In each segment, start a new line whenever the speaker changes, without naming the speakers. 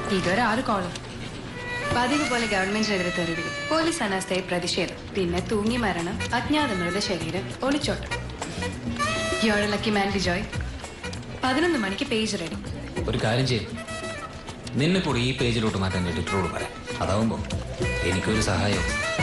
ഇതൊരു ആറ് കോളം പതിവ് പോലെ ഗവൺമെന്റിനെതിരെ തെറിവികൾ പോലീസ് അനാസ്ഥയെ പ്രതിഷേധം പിന്നെ തൂങ്ങി മരണം അജ്ഞാത മൃതശരീരം ഒളിച്ചോട്ടം യോടെ ലക്കി മാൻ ബിജോയ് പതിനൊന്ന് മണിക്ക് പേജ് റെഡി
ഒരു കാര്യം ചെയ്യും നിന്നെ കൂടി ഈ പേജിലോട്ട് മാറ്റാൻ എഡിറ്ററോട് പറയാം അതാവുമ്പോൾ എനിക്കൊരു സഹായം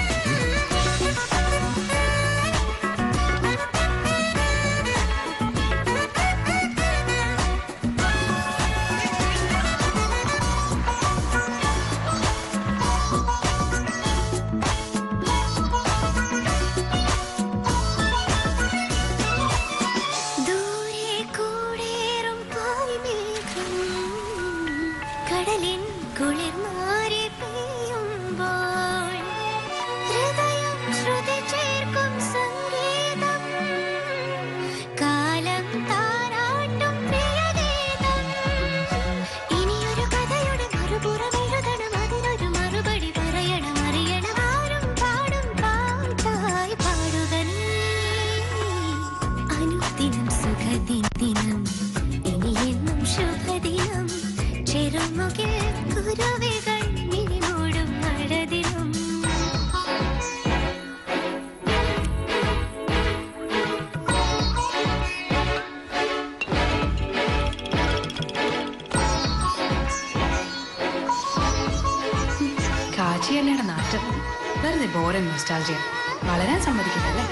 ദൂരെ കൂടേറും പായ്മേഘം കടലിൻ കുളിർമാറി പെയ്യുമ്പോൾ ഹൃദയം ശ്രുതി ചേർക്കും സംഗീതം കാലം താരാട്ടും പ്രിയഗീതം ഇനിയൊരു കഥയുടെ മറുപുറം എഴുതണം അതിനൊരു മറുപടി പറയണം അറിയണം ആരും പാടും പാട്ടായി പാടുക നീ അനുദിനം സുഖദിനം ഇനി എന്നും ശുഭദിനം ചെറുമുകിൽ കുരുവികൾ ഇനി മൂടും മഴദിനം
കാച്ചിയല്ലയുടെ നാറ്റം വെറുതെ ബോറൻ നൊസ്റ്റാൾജിയ വളരാൻ സമ്മതിക്കില്ലല്ലേ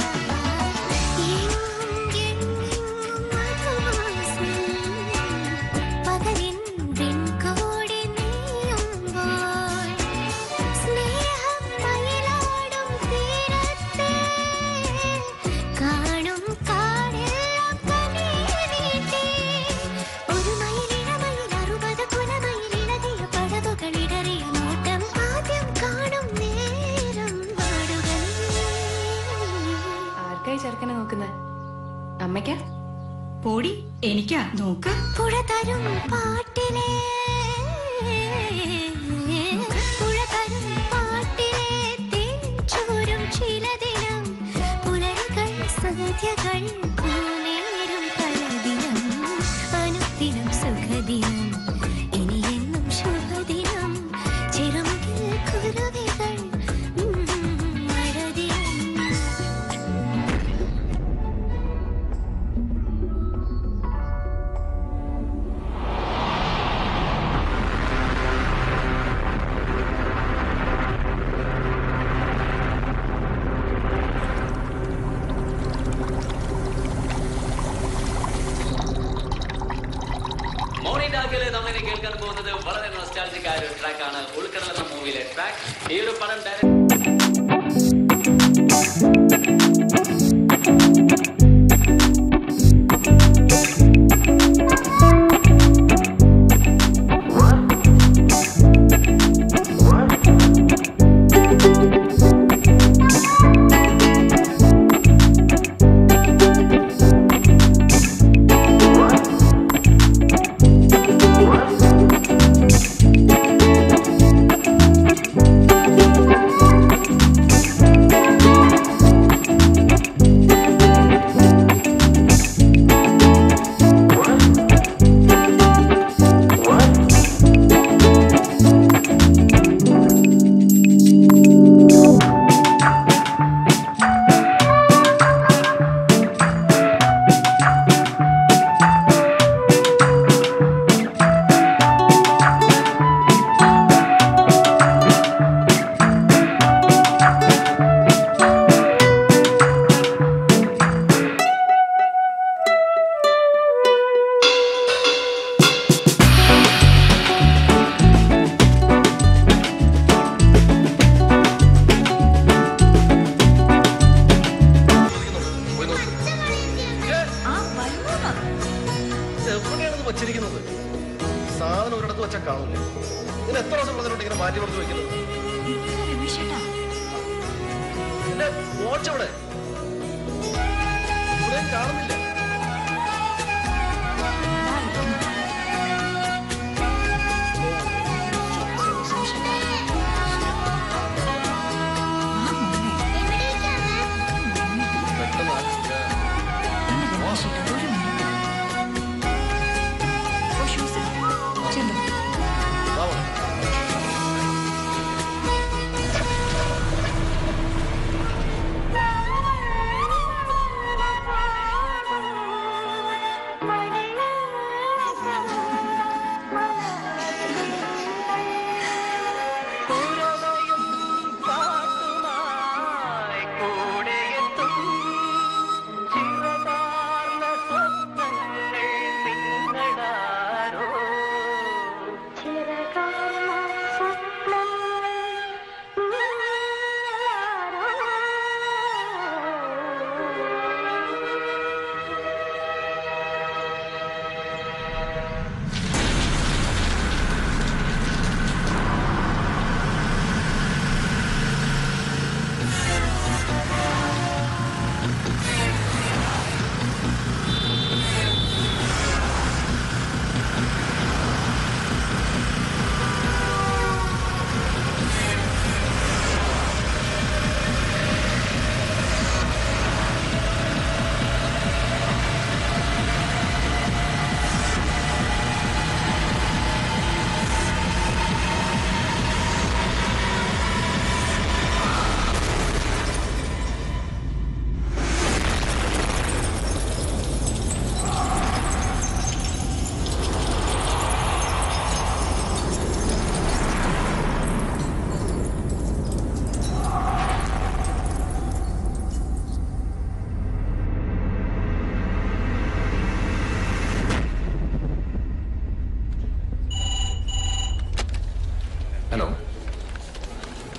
പകലിൻ വെൺകോടി നീയുമ്പോൾ സ്നേഹം മയിലാടും തീരത്തെ കാണും കാടെല്ലാം കണ്ണീരീട്ടി ഒരു മയിലിടമയിൽ അറുപത് കുലമയിലിളകിയ പടവുകളിടറിയ നോട്ടം ആദ്യം കാണും നേരം പാടുക നീ.
ആർക്കായി ചെറുക്കനെ നോക്കുന്നത് അമ്മയ്ക്കാ
പോടി എനിക്കാ നോക്ക്
പുഴ തരും പാട്ടിലെ പുഴ തരും പാട്ടിലെ തേൻചോരും ചിലദിനം പുലരികൾ സന്ധ്യകൾ പൂനേരും പലദിനം അനുദിനം സുഖദിനം ഇനി എന്നും ശുഭദിനം ചെറുമുകിൽ കുരുവികൾ ഉം, മഴദിനം
മോർണിംഗ് ഡാക്കിൽ നമ്മൾ കേൾക്കാൻ പോകുന്നത് വളരെ നൊസ്റ്റാൾജിക് ആയ ഒരു ട്രാക്കാണ് ഉൾക്കടൽ എന്ന മൂവിയിലെ ട്രാക്ക് ഈ ഒരു പടം ഡയറക്ട്
എവിടെയാണിത് വച്ചിരിക്കുന്നത് സാധനം ഒരിടത്ത് വെച്ചാൽ കാണില്ല ഇതിന് എത്ര ദിവസം പറഞ്ഞിട്ടുണ്ട് ഇങ്ങനെ മാറ്റി കൊടുത്ത് വെക്കുന്നത് എന്റെ വാച്ച് എവിടെ ഇവിടെയും കാണുന്നില്ല പെട്ടെന്ന് ആക്കില്ല. വാ, വാ.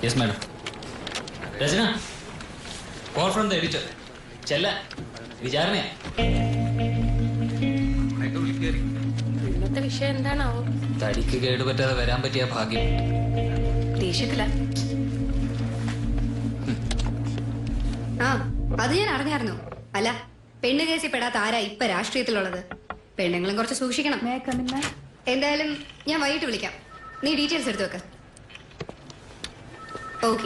Yes madam Rachana call from the editor ചെല്ല വിചാരണയാ
ഇന്നത്തെ വിഷയം എന്താണാവോ
തടിക്ക് കേടുപറ്റാതെ വരാൻ പറ്റിയ ഭാഗ്യം
ദേഷ്യത്തില
ആ അത് ഞാൻ അറിഞ്ഞായിരുന്നു അല്ല പെണ്ണ് കേസിൽ പെടാത്ത ആരാ ഇപ്പൊ രാഷ്ട്രീയത്തിലുള്ളത് പെണ്ണുങ്ങളും കുറച്ച് സൂക്ഷിക്കണം എന്തായാലും ഞാൻ വൈകിട്ട് വിളിക്കാം നീ ഡീറ്റെയിൽസ് എടുത്തു വെക്ക okay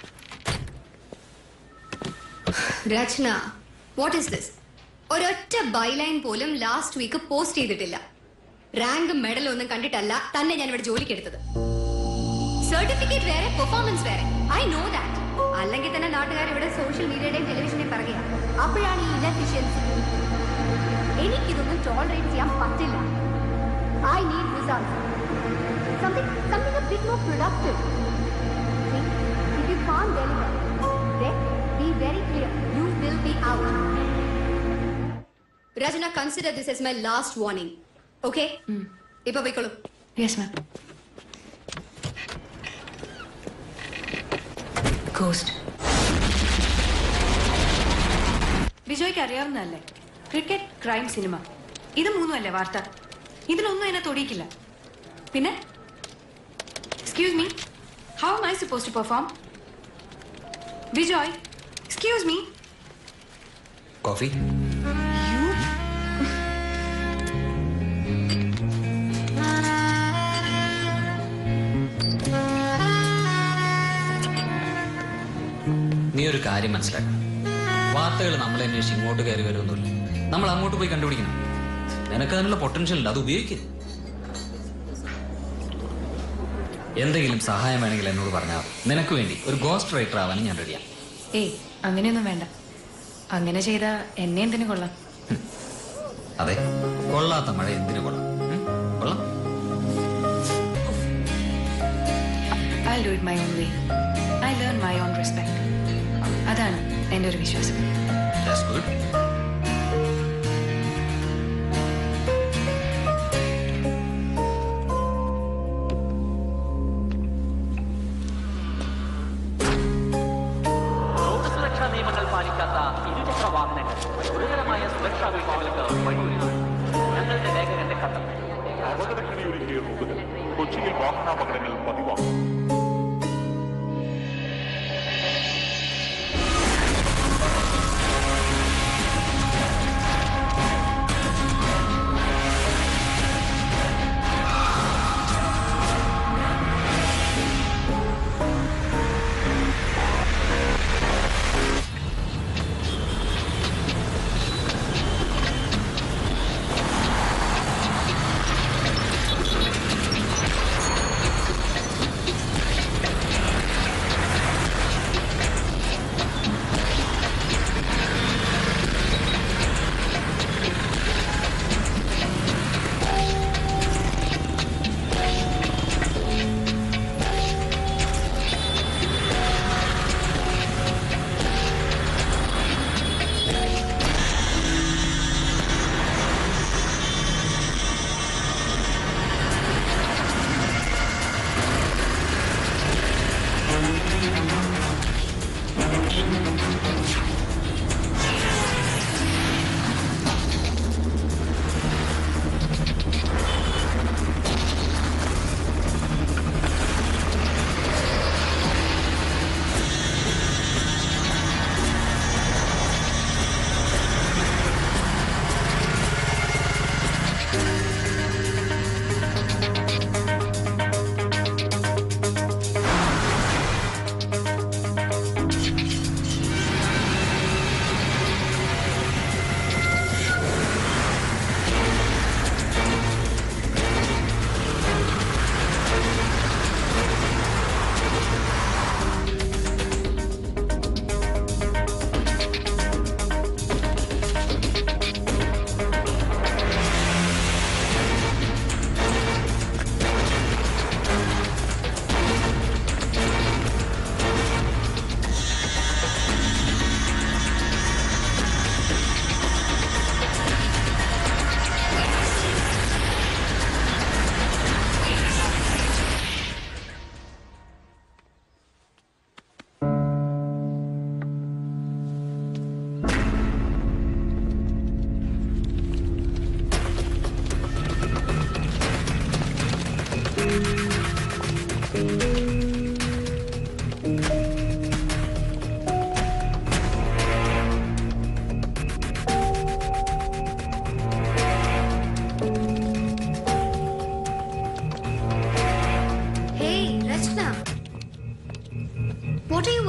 Rachana what is this ഒരൊറ്റ ബൈലൈൻ പോലും ലാസ്റ്റ് വീക്ക് പോസ്റ്റ് ചെയ്തിട്ടില്ല റാങ്കും മെഡലും ഒന്നും കണ്ടിട്ടല്ല തന്നെ ഞാൻ ഇവിടെ ജോലിക്കെടുത്തത് സർട്ടിഫിക്കറ്റ് വേറെ പെർഫോമൻസ് വേറെ ഐ നോ ദാറ്റ് അല്ലെങ്കിൽ തന്നെ നാട്ടുകാർ ഇവിടെ സോഷ്യൽ മീഡിയയുടെയും ടെലിവിഷനെയും പറയുക അപ്പോഴാണ് ഈ ഇനഫിഷ്യൻസി എനിക്കിതൊന്നും ടോളറേറ്റ് ചെയ്യാൻ പറ്റില്ല I need result something something a bit more productive if you can't deliver then be very clear you will be out Rachana consider this as my last warning okay ഇപ്പൊ പോയിക്കോളൂ
യെസ് മാം ഗോസ്റ്റ് ബിജോയ്ക്ക് അറിയാവുന്നതല്ലേ cricket crime cinema ഇത് മൂന്നുമല്ലേ വാർത്ത ഇതിലൊന്നും എന്നെ തൊടിയിക്കില്ല പിന്നെ excuse me how am I supposed to perform Bijoy excuse me
coffee
you
നീ ഒരു കാര്യം മനസ്സിലാക്കണം വാർത്തകൾ നമ്മളെ അന്വേഷിച്ച് ഇങ്ങോട്ട് കയറി വരുമൊന്നുമില്ല നമ്മൾ അങ്ങോട്ട് പോയി കണ്ടുപിടിക്കണം നിനക്ക് അതിനുള്ള പൊട്ടൻഷ്യൽ ഉണ്ട് അത് ഉപയോഗിക്കുക എന്തെങ്കിലും സഹായം വേണമെങ്കിൽ എന്നോട് പറഞ്ഞാൽ മതി. നിനക്ക് വേണ്ടി ഒരു ഗോസ്റ്റ് റൈറ്റർ ആവാനും ഞാൻ റെഡിയാണ്
ഏയ് അങ്ങനെയൊന്നും വേണ്ട അങ്ങനെ ചെയ്താ എന്നെ എന്തിനു കൊള്ളാം
അതെ കൊള്ളാത്ത മഴ എന്തിനു കൊള്ളാം ഉം? കൊള്ളാം
I do it my own way I learn my own respect അതാണ് എൻ്റെ ഒരു വിശ്വാസം
That's good.
റോഡ് സുരക്ഷാ നിയമങ്ങൾ പാലിക്കാത്ത ഇരുചക്ര വാഹനങ്ങൾ ഗുരുതരമായ സുരക്ഷാ വീഴ്ചകൾക്ക് വഴിയൊരുക്കും ഞങ്ങളുടെ ലേഖകന്റെ കഥ
അപകടക്കിണിയൊരുക്കിയ റോഡുകൾ കൊച്ചിയിൽ വാഹനാപകടങ്ങൾ പതിവാകും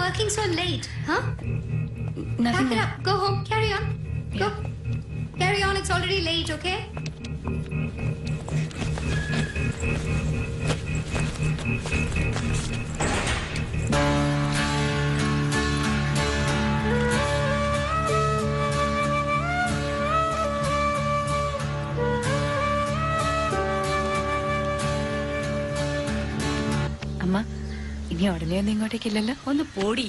working so late? Huh?
Nothing.
Pack it up. Go home. Carry on. Go. Carry on. It's already late, okay?
അമ്മ ഇനി ഉടനെ ഒന്നും ഇങ്ങോട്ടേക്കില്ലല്ലോ
ഒന്ന് പോടി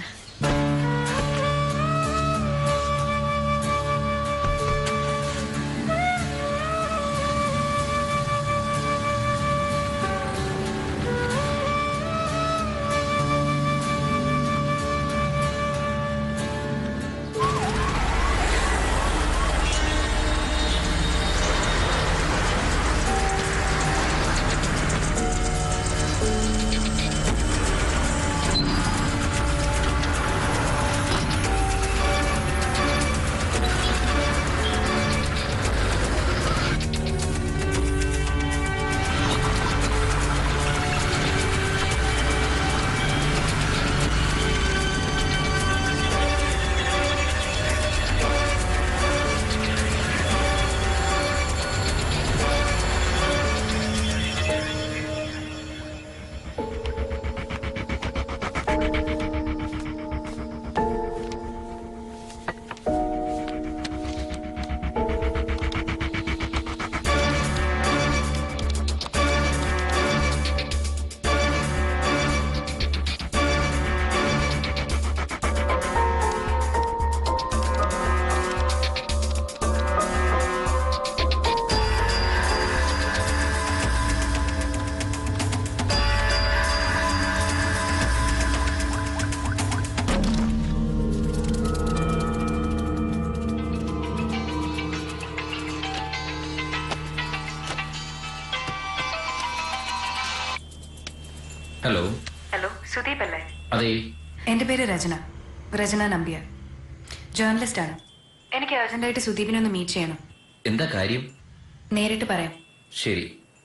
ഹലോ
ഹലോ സുദീപ് അല്ലേ
അതെ
എന്റെ പേര് രചന രചന നമ്പ്യാർ ജേർണലിസ്റ്റ് ആണ് എനിക്ക് അർജന്റായിട്ട് സുദീപിനെ ഒന്ന് മീറ്റ് ചെയ്യണം
എന്താ കാര്യം
നേരിട്ട് പറയാം
ശരി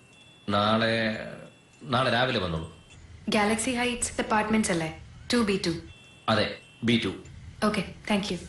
നാളെ നാളെ രാവിലെ വന്നോളൂ
ഗാലക്സി ഹൈറ്റ്സ് അപ്പാർട്ട്മെന്റ്സ് അല്ലേ ടു ബി ടു
അതെ B two
okay thank you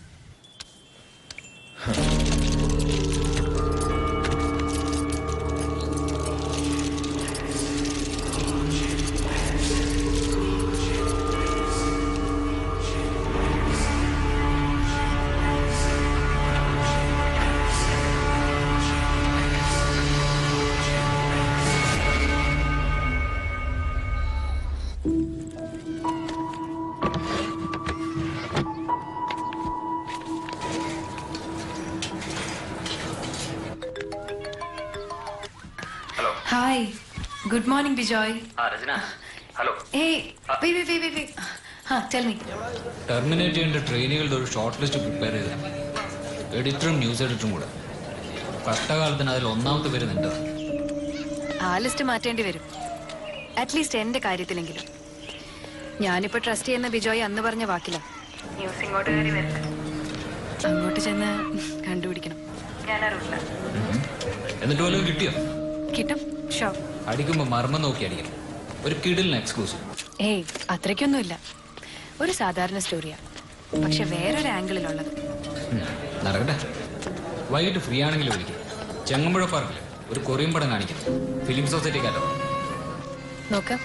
hi good morning Bijoy
Rachana hello
hey wait, wait, wait, wait, wait. ആ ടെൽ മീ
ടെർമിനേറ്റ് ചെയ്യേണ്ട ട്രെയിനുകളുടെ ഒരു ഷോർട്ട് ലിസ്റ്റ് പ്രിപ്പയർ ചെയ്ത് എഡിറ്ററും ന്യൂസ് എഡിറ്ററും കൂടെ കഷ്ടകാലത്തിന് അതിൽ ഒന്നാമത്തെ പേര് നിന്റെ
ആ ലിസ്റ്റ് മാറ്റേണ്ടി വരും അറ്റ്ലീസ്റ്റ് എന്റെ കാര്യത്തിലെങ്കിലും ഞാനിപ്പോ ട്രസ്റ്റ് ചെയ്യുന്ന ബിജോയ് അന്ന് പറഞ്ഞ വാക്കില ന്യൂസ് ഇങ്ങോട്ട് കയറി വരില്ല അങ്ങോട്ട് ചെന്ന് കണ്ടുപിടിക്കണം ഞാൻ അറിയില്ല
എന്നിട്ട് വല്ലതും കിട്ടിയോ
കിട്ടും ഷോ
അടിക്കുമ്പോ മർമ്മം നോക്കി അടിക്കണം ഒരു കിടിലിന് എക്സ്ക്ലൂസീവ്
ഏയ് അത്രയ്ക്കൊന്നുമില്ല ഒരു സാധാരണ സ്റ്റോറിയാ പക്ഷെ വേറൊരു ആംഗിളിലുള്ളത്
നടക്കട്ടെ വൈകിട്ട് ഫ്രീ ആണെങ്കിൽ വിളിക്കും ചെങ്ങമ്പുഴ പാർക്കിൽ ഒരു കൊറിയൻ പടം കാണിക്കണം ഫിലിം സൊസൈറ്റിക്കാരോ
നോക്കാം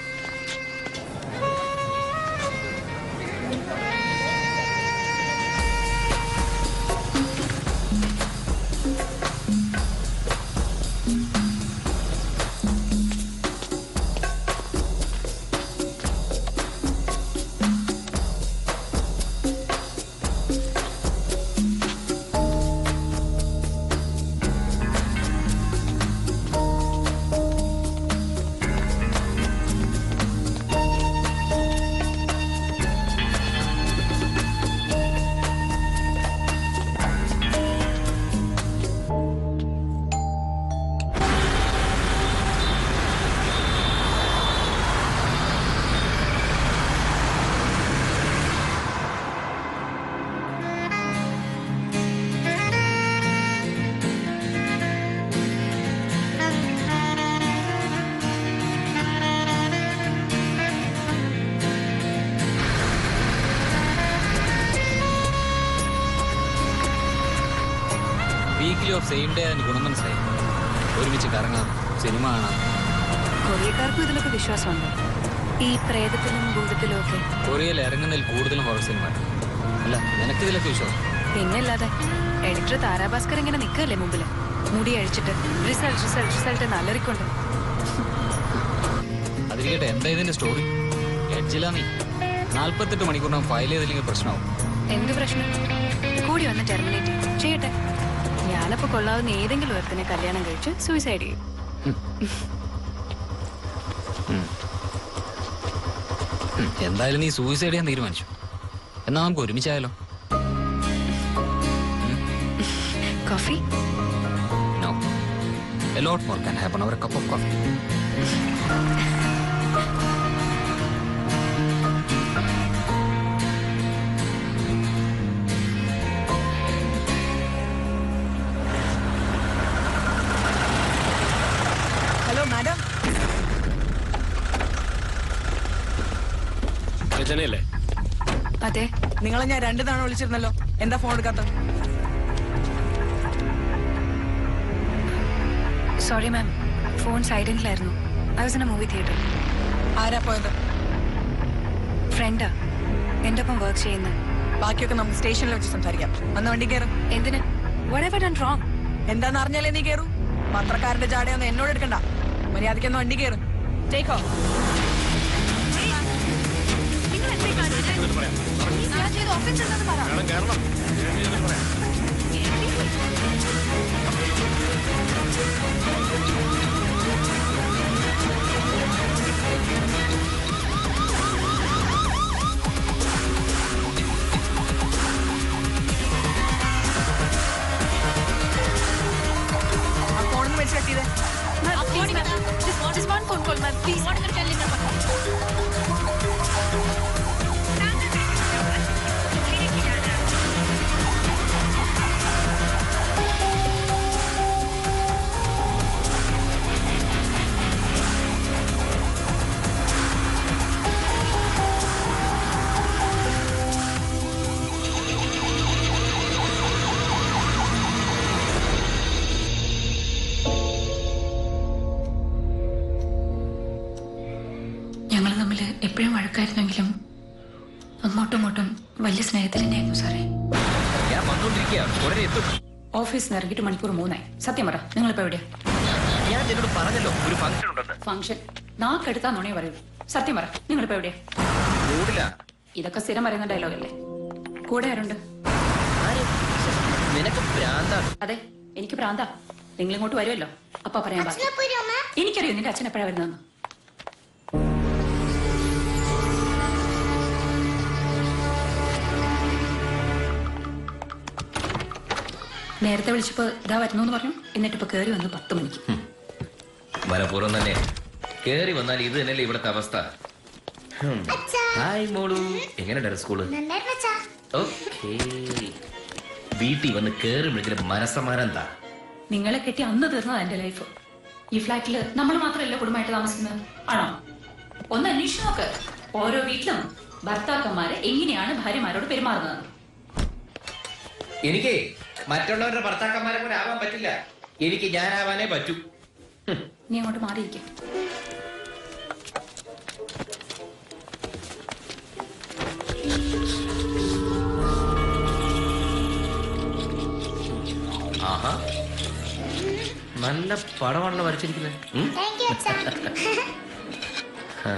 വീക്കിലി ഓഫ് സെയിം ഡേ അതിന് ഗുണം മനസ്സിലായി ഒരുമിച്ച് കറങ്ങാം സിനിമ കാണാം
കൊറിയക്കാർക്കും ഇതിലൊക്കെ വിശ്വാസമുണ്ട് ഈ പ്രേതത്തിലും ഭൂതത്തിലും ഒക്കെ
കൊറിയയിൽ ഇറങ്ങുന്നതിൽ കൂടുതലും ഹൊറർ സിനിമ അല്ല നിനക്ക് ഇതിലൊക്കെ വിശ്വാസം
പിന്നെ അല്ലാതെ എഡിറ്റർ താരാഭാസ്കർ ഇങ്ങനെ നിൽക്കല്ലേ മുമ്പിൽ മുടി അഴിച്ചിട്ട് റിസൾട്ട് റിസൾട്ട് റിസൾട്ട് നല്ലറിക്കൊണ്ട്
അതിരിക്കട്ടെ എന്താ ഇതിന്റെ സ്റ്റോറി എഡ്ജിലാ നീ നാൽപ്പത്തെട്ട് മണിക്കൂറിനകം ഫയൽ ചെയ്തില്ലെങ്കിൽ പ്രശ്നമാവും
എന്ത് പ്രശ്നം കൂടി വന്ന് ടെർമിനേറ്റ് ചെയ്യട്ടെ ഞാനപ്പോ കൊള്ളാവുന്ന ഏതെങ്കിലും ഒരുത്തിനെ കല്യാണം കഴിച്ച് സൂയിസൈഡ് ചെയ്യും
ഉം, എന്തായാലും നീ സൂയിസൈഡ് ചെയ്യാൻ തീരുമാനിച്ചു എന്നാ നമുക്ക് ഒരുമിച്ചായാലോ
coffee
no a lot more can happen over cup of coffee
hello madam
രചനയല്ലേ
അതെ
നിങ്ങളെ ഞാൻ രണ്ടു തവണ വിളിച്ചിരുന്നല്ലോ എന്താ ഫോൺ എടുക്കാത്ത
സോറി മാം ഫോൺ സൈലന്റിലായിരുന്നു I was in a movie theatre
ആരാ പോയത്
ഫ്രണ്ടാ എൻ്റെ ഒപ്പം വർക്ക് ചെയ്യുന്ന
ബാക്കിയൊക്കെ നമുക്ക് സ്റ്റേഷനിൽ വെച്ച് സംസാരിക്കാം അന്ന് വണ്ടി കയറും
എന്തിന് വട്ട് എവർ ഡൺ റോങ്
എന്താന്ന് അറിഞ്ഞാലേ നീ കയറൂ പത്രക്കാരന്റെ ജാടയൊന്നും എന്നോട് എടുക്കണ്ട മര്യാദയ്ക്കൊന്ന് വണ്ടി കയറും ടേക്കോ
വേണം കയറണം
ആ ഫോണിൽ വെച്ച് കെട്ടിയത്
ഞങ്ങൾ തമ്മിൽ എപ്പോഴും വഴക്കായിരുന്നെങ്കിലും അങ്ങോട്ടും ഇങ്ങോട്ടും വലിയ സ്നേഹത്തിൽ തന്നെയായിരുന്നു സാറേ
ഞാൻ വന്നോണ്ടിരിക്കുകയാണ് ഉടനെ എത്തും
ഓഫീസിൽ നിന്ന് ഇറങ്ങിയിട്ട് മണിക്കൂർ മൂന്നായി സത്യം പറ നിങ്ങളിപ്പോ എവിടെയാ
ഞാൻ എന്നോട് പറഞ്ഞല്ലോ ഒരു ഫംഗ്ഷൻ ഉണ്ടെന്ന്
ഫംഗ്ഷൻ നാക്കെടുത്താ നുണയെ പറയൂ സത്യം പറ നിങ്ങളിപ്പോ എവിടെയാ
മൂടില്ല
ഇതൊക്കെ സ്ഥിരം പറയുന്ന ഡയലോഗല്ലേ കൂടെ ആരുണ്ട്
നിനക്ക് ഭ്രാന്താണ്
അതെ എനിക്ക് പ്രാന്താ നിങ്ങൾ ഇങ്ങോട്ട് വരുമല്ലോ അപ്പ പറയാൻ ബാക്കി എനിക്കറിയോ നിന്റെ അച്ഛൻ എപ്പോഴാ വരുന്നതെന്ന് നേരത്തെ വിളിച്ചപ്പോ ഇതാ വരുന്നു എന്ന് പറഞ്ഞു എന്നിട്ട് ഇപ്പൊ കേറി വന്നു പത്ത് മണിക്ക്
മനഃപൂർവ്വം തന്നെ കേറി വന്നാൽ ഇത് തന്നെയല്ലേ ഇവിടുത്തെ അവസ്ഥ ഹും. ഹായ് മോളു എങ്ങനെയുണ്ടായിരുന്നു സ്കൂള് ഓക്കേ വീട്ടിൽ വന്ന് കേറി വിളിച്ചിട്ട് മനസ്സമാനം എന്താ
നിങ്ങളെ കെട്ടി അന്ന് തീർന്നതാ എന്റെ ലൈഫ് ഈ ഫ്ലാറ്റില് നമ്മൾ മാത്രമല്ല കുടുംബമായിട്ട് താമസിക്കുന്നത് ആണോ ഒന്ന് അന്വേഷിച്ചു നോക്ക് ഓരോ വീട്ടിലും ഭർത്താക്കന്മാര് എങ്ങനെയാണ് ഭാര്യമാരോട് പെരുമാറുന്നത്
എനിക്ക് മറ്റുള്ളവരുടെ ഭർത്താക്കന്മാരെ പോലെ ആവാൻ പറ്റില്ല എനിക്ക് ഞാനാവാനേ പറ്റൂ ഹും.
നീ അങ്ങോട്ട് മാറിയിരിക്കും
ആഹാ നല്ല പടമാണല്ലോ വരച്ചിരിക്കുന്നത് ഉം? ആ,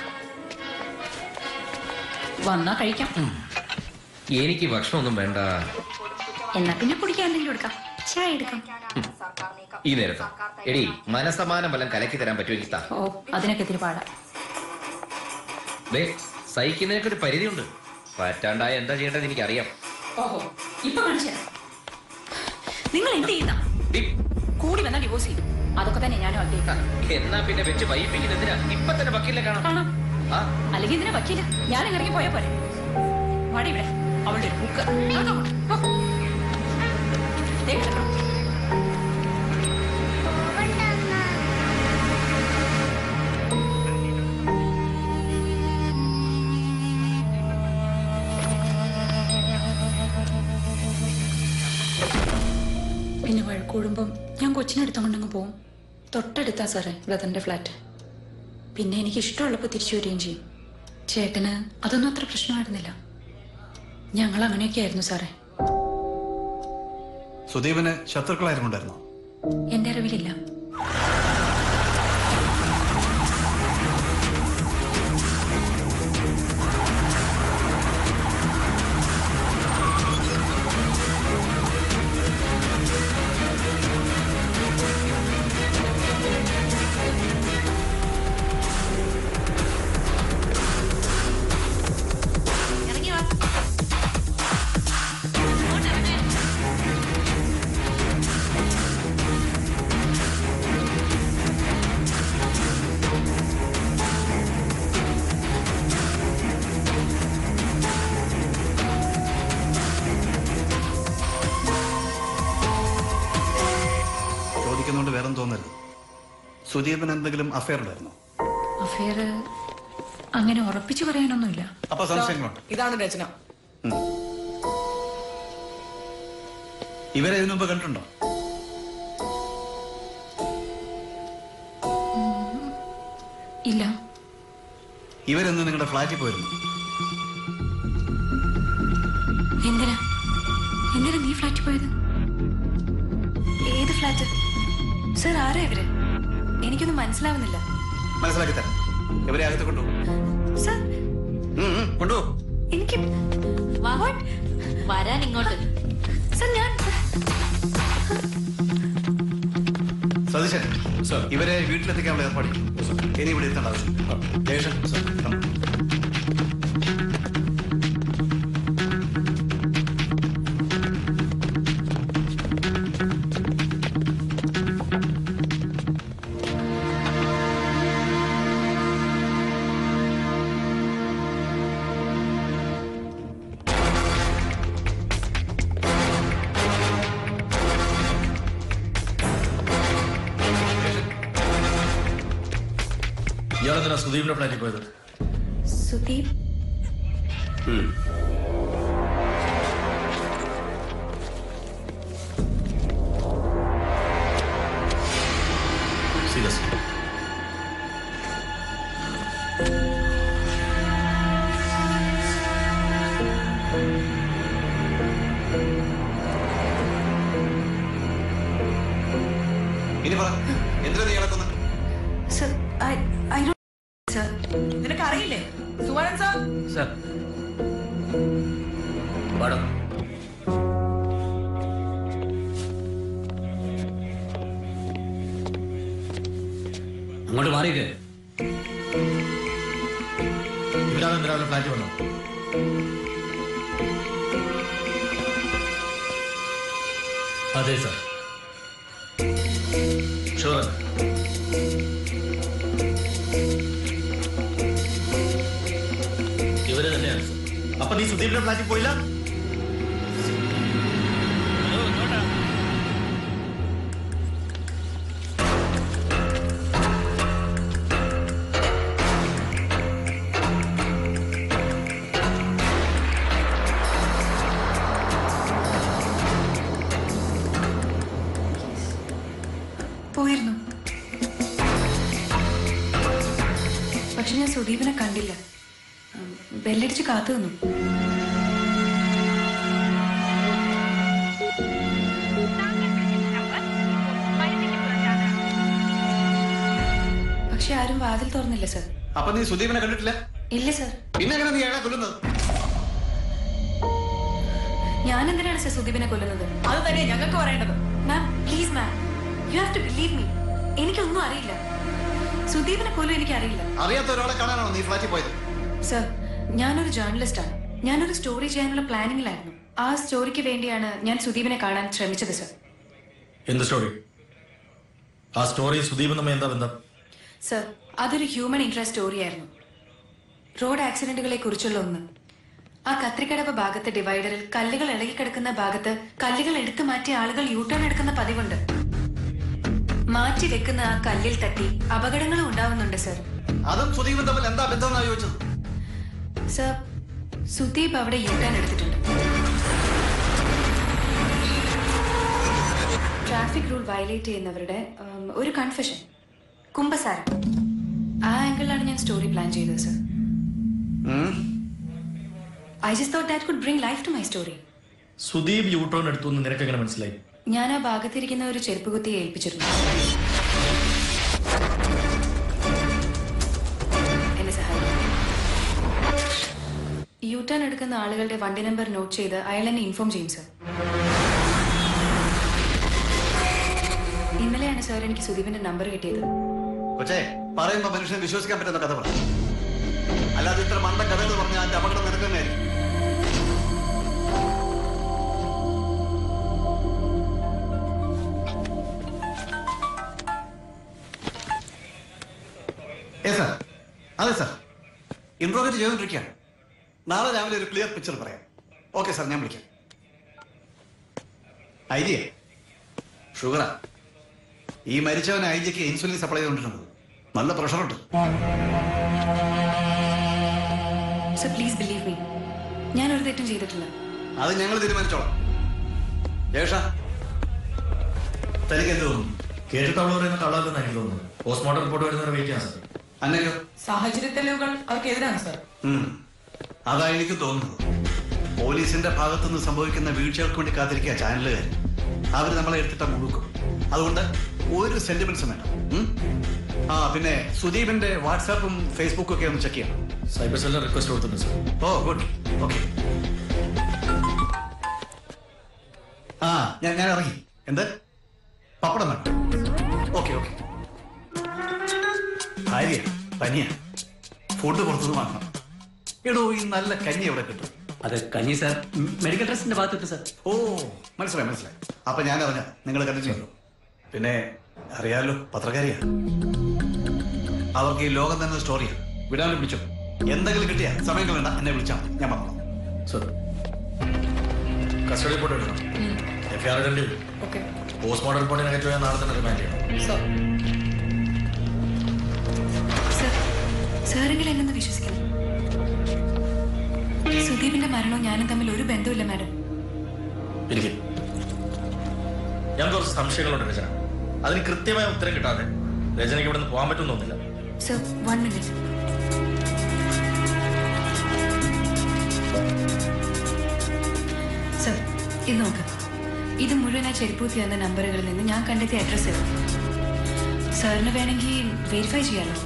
വന്നാ കഴിക്കാം
എനിക്ക് ഭക്ഷണമൊന്നും വേണ്ട
എന്നാ പിന്നെ കുടിക്കാൻ എന്തെങ്കിലും എടുക്കാം ചായ എടുക്കാം
ഈ നേരത്ത് എടി മനസമാനം വല്ലതും കലക്കി തരാൻ പറ്റുമെങ്കിൽ താ
ഓ അതിനൊക്കെ ഇത്തിരി പാടാ
ദേ സഹിക്കുന്നതിനൊക്കെ ഒരു പരിധിയുണ്ട് പറ്റാണ്ടായ എന്താ ചെയ്യേണ്ടത് എനിക്കറിയാം
ഓഹോ ഇപ്പൊ കാണിച്ചു തരാം. നിങ്ങൾ എന്ത് ചെയ്യുന്ന
ഡി,
കൂടി വന്നാൽ ഡിവോഴ്സ് ചെയ്തു അതൊക്കെ തന്നെ ഞാനും ആഗ്രഹിക്കാം
എന്നാ പിന്നെ വെച്ച് വൈപ്പിക്കുന്നതിനാ ഇപ്പൊ തന്നെ വക്കീലിനെ കാണാം
കാണാം
ആ
അല്ലെങ്കിൽ ഇതിനെ വക്കീല ഞാൻ ഇറങ്ങി പോയാ പോരെ വാടി ഇവിടെ അവളുടെ ഒരു ബുക്ക് പിന്നെ വഴക്കൂടുമ്പം ഞാൻ കൊച്ചിനെടുത്തോണ്ടങ്ങ് പോവും തൊട്ടടുത്താ സാറേ ബ്രദറിന്റെ ഫ്ലാറ്റ് പിന്നെ എനിക്ക് ഇഷ്ടമുള്ളപ്പോൾ തിരിച്ചു വരികയും ചെയ്യും ചേട്ടന് അതൊന്നും അത്ര പ്രശ്നമായിരുന്നില്ല ഞങ്ങൾ അങ്ങനെയൊക്കെ ആയിരുന്നു സാറേ
സുദീപന് ശത്രുക്കളായിരുന്നു ഉണ്ടായിരുന്നോ
എന്റെ അറിവിലില്ല
ചോദിക്കുന്നതുകൊണ്ട് വേറെ തോന്നരുത് സുദീപന് എന്തെങ്കിലും അഫയർ ഉണ്ടായിരുന്നോ
അഫയർ അങ്ങനെ ഉറപ്പിച്ചു പറയാനൊന്നുമില്ല
അപ്പൊ സംശയങ്ങളുണ്ട്
ഇതാണ് രചന
ഇവരെ ഇതിനു മുമ്പ് കണ്ടിട്ടുണ്ടോ
ഇല്ല
ഇവരെന്ന് നിങ്ങളുടെ ഫ്ലാറ്റിൽ പോയിരുന്നു
എന്തിനാ എന്തിനാ നീ ഫ്ലാറ്റിൽ പോയത്
ഏത് ഫ്ലാറ്റ് സർ ആരാ ഇവര് എനിക്കൊന്നും മനസ്സിലാവുന്നില്ല
മനസ്സിലാക്കി തരാം ഇവരെ അകത്ത് കൊണ്ടുപോകും
സർ
കൊണ്ടുപോകും
എനിക്ക്
വരാൻ ഇങ്ങോട്ട്
സർ ഞാൻ
സതീശൻ ഇവരെ വീട്ടിലെത്തിക്കാനുള്ള ഏർപ്പാട് ചെയ്യും. ഇനി ഇവിടെ എത്തേണ്ട ആവശ്യം ജയേഷൻ come.
ഇയാളെന്തിനാ സുദീപിന്റെ ഫ്ലാറ്റിൽ പോയത്
സുദീപ്
സീരിയസ്
ഇനി പറ എന്തിനാ നീ ഇളക്കുന്നത്
സർ ഐ ഐ സർ
നിനക്ക് അറിയില്ലേ സുവരൻ സാർ
സർ പാടോ
അങ്ങോട്ട് മാറിയില്ലേ
ഇവരാണ് രാവിലെ ഫ്ലാറ്റിൽ വന്നു
അതെ സർ
ഷുവർ ഇവര് തന്നെയാണ് സർ. അപ്പൊ നീ സുദീപിന്റെ ഫ്ലാറ്റിൽ പോയില്ല
പോയിരുന്നു പക്ഷെ ഞാൻ സുദീപിനെ കണ്ടില്ല ഉം, ബെല്ലടിച്ച് കാത്തു നിന്നു പക്ഷെ ആരും വാതിൽ തുറന്നില്ല സർ
അപ്പൊ നീ സുദീപിനെ കണ്ടിട്ടില്ല
ഇല്ല സർ
പിന്നെ എങ്ങനെ നീ അയാളെ കൊല്ലുന്നത്
ഞാൻ എന്തിനാണ് സർ സുദീപിനെ കൊല്ലുന്നത്
അത് തന്നെ ഞങ്ങൾക്ക് പറയേണ്ടത്
ma'am please ma'am you have to believe me എനിക്കൊന്നും അറിയില്ല സുദീപിനെ പോലും എനിക്ക് അറിയില്ല
അറിയാത്ത ഒരാളെ കാണാനാണോ നീ ഫ്ലാറ്റിൽ പോയത്
സർ ഞാനൊരു ജേർണലിസ്റ്റാണ് ഞാനൊരു സ്റ്റോറി ചെയ്യാനുള്ള പ്ലാനിങ്ങിലായിരുന്നു ആ സ്റ്റോറിക്ക് വേണ്ടിയാണ് ഞാൻ സുദീപിനെ കാണാൻ ശ്രമിച്ചത് സർ
എന്ത് സ്റ്റോറി ആ സ്റ്റോറി സുദീപ് നമ്മ എന്താ ബന്ധം
സർ അതൊരു ഹ്യൂമൻ ഇൻട്രസ്റ്റ് സ്റ്റോറിയായിരുന്നു റോഡ് ആക്സിഡന്റുകളെ കുറിച്ചുള്ള ഒന്ന് ആ കത്രിക്കടവ് ഭാഗത്തെ ഡിവൈഡറിൽ കല്ലുകൾ ഇളകിക്കിടക്കുന്ന ഭാഗത്ത് കല്ലുകൾ എടുത്തു മാറ്റിയ ആളുകൾ യൂട്ടേൺ എടുക്കുന്ന പതിവുണ്ട് മാറ്റി വെക്കുന്ന ആ കല്ലിൽ തട്ടി അപകടങ്ങളും ഉണ്ടാവുന്നുണ്ട് സർ
അതും സുദീപും തമ്മിൽ എന്താ ബന്ധം എന്നാ ചോദിച്ചത്
സർ സുദീപ് അവിടെ യൂട്ടേൺ എടുത്തിട്ടുണ്ട് ട്രാഫിക് റൂൾ വയലേറ്റ് ചെയ്യുന്നവരുടെ ഉം, ഒരു കൺഫെഷൻ കുംഭസാരം ആ ആംഗിളിലാണ് ഞാൻ സ്റ്റോറി പ്ലാൻ ചെയ്തത് sir I just thought that could bring life to my story
Sudeep U turn എടുത്തു എന്ന് നിനക്ക് എങ്ങനെ മനസ്സിലായി
ഞാൻ ആ ഭാഗത്തിരിക്കുന്ന ഒരു ചെരുപ്പ് കുത്തിയെ ഏൽപ്പിച്ചിരുന്നു എന്നെ സഹായിക്കും യു ടേൺ എടുക്കുന്ന ആളുകളുടെ വണ്ടി നമ്പർ നോട്ട് ചെയ്ത് അയാൾ എന്നെ ഇൻഫോം ചെയ്യും സർ ഇന്നലെയാണ് സാർ എനിക്ക് സുദീപിന്റെ നമ്പർ കിട്ടിയത്
കൊച്ചേ പറയുമ്പോ മനുഷ്യനെ വിശ്വസിക്കാൻ പറ്റുന്ന കഥ പറ അല്ലാതെ ഇത്ര മണ്ട കഥകൾ പറഞ്ഞാൽ അതിന്റെ അപകടം നിനക്ക് തന്നെയായിരിക്കും ഏ സാർ അതെ സാർ ഇൻട്രോഗേറ്റ് ചെയ്തുകൊണ്ടിരിക്കുകയാണ് നാളെ രാവിലെ ഒരു ക്ലിയർ പിക്ചർ പറയാം ഓക്കെ സാർ ഞാൻ വിളിക്കാം ഐഡിയ ഷുഗറാ ഈ മരിച്ചവൻ ഐജിക്ക് ഇൻസുലിൻ സപ്ലൈ ചെയ്തുകൊണ്ടിരുന്നത് നല്ല പ്രഷറുണ്ട്
സർ പ്ലീസ് ബിലീവ് മീ ഞാൻ ഒരു തെറ്റും ചെയ്തിട്ടില്ല
അത് ഞങ്ങൾ തീരുമാനിച്ചോളാം ജേഷ തനിക്ക് എന്ത് തോന്നുന്നു
കേട്ടിട്ട് അവൾ പറയുന്ന കള്ളാല്ലെന്ന് എനിക്ക് തോന്നുന്നു പോസ്റ്റ്മോർട്ടം റിപ്പോർട്ട് വരുന്നവരെ വെയിറ്റ് ചെയ്യാം സാർ
അന്നല്ലോ
സാഹചര്യ തെളിവുകൾ അവർക്കെതിരാണ് സാർ
ഉം. അതാ എനിക്ക് തോന്നുന്നത് പോലീസിന്റെ ഭാഗത്തുനിന്ന് സംഭവിക്കുന്ന വീഴ്ചകൾക്ക് വേണ്ടി കാത്തിരിക്കുക ചാനലുകാർ അവർ നമ്മളെ എടുത്തിട്ട് മുഴുക്കും അതുകൊണ്ട് ഒരു സെന്റിമെന്റ്സും വേണ്ട ഉം? ആ പിന്നെ സുദീപിന്റെ വാട്സാപ്പും ഫേസ്ബുക്കും ഒക്കെ ഒന്ന് ചെക്ക് ചെയ്യണം
സൈബർ സെല്ലിൽ റിക്വസ്റ്റ് കൊടുത്തിട്ടുണ്ട് സാർ
ഓ ഗുഡ് ഓക്കെ ആ ഞാൻ ഞാൻ ഇറങ്ങി എന്ത് പപ്പടം വേണം ഓക്കെ ഓക്കെ ഭാര്യ പനിയ ഫുഡ് പുറത്തുനിന്ന് വാങ്ങണം എടോ ഈ നല്ല കഞ്ഞി എവിടെ കിട്ടും
അത് കഞ്ഞി സാർ മെഡിക്കൽ ട്രസ്റ്റിന്റെ ഭാഗത്തിട്ട് സാർ
ഓ മനസ്സിലായി മനസ്സിലായി അപ്പൊ ഞാൻ അറിഞ്ഞ നിങ്ങൾ കണ്ടിട്ടുണ്ടോ പിന്നെ അറിയാലോ പത്രക്കാരിയാ അവർക്ക് ഈ ലോകം തന്നെ സ്റ്റോറിയാ വിടാനും പിടിച്ചോ എന്തെങ്കിലും കിട്ടിയാ സമയം കളയണ്ട എന്നെ വിളിച്ചാൽ മതി ഞാൻ പറഞ്ഞു
സാർ കസ്റ്റഡി റിപ്പോർട്ട് എടുക്കണം എഫ് ആർ ഇടേണ്ടി വരും
ഓക്കെ
പോസ്റ്റ്മോർട്ടം റിപ്പോർട്ട് നെഗറ്റീവ് ആയി നാളെ തന്നെ റിമാൻഡ് ചെയ്യണം
സർ
സർ സാറെങ്കിലും എന്നെ വിശ്വസിക്കണം സുദീപിന്റെ മരണവും ഞാനും തമ്മിൽ ഒരു ബന്ധവുമില്ല മാഡം
ഇരിക്കും ഞാൻ കുറച്ച് സംശയങ്ങളുണ്ട് രചന അതിന് കൃത്യമായ ഉത്തരം കിട്ടാതെ രചനയ്ക്ക് ഇവിടെ നിന്ന് പോകാൻ പറ്റുമെന്ന് തോന്നുന്നില്ല
സർ വൺ മിനിറ്റ് സർ ഇത് നോക്ക് ഇത് മുഴുവൻ ആ ചെരുപ്പൂത്തി വന്ന നമ്പറുകളിൽ നിന്ന് ഞാൻ കണ്ടെത്തിയ അഡ്രസ് ആണ് സാറിന് വേണമെങ്കിൽ വെരിഫൈ ചെയ്യാലോ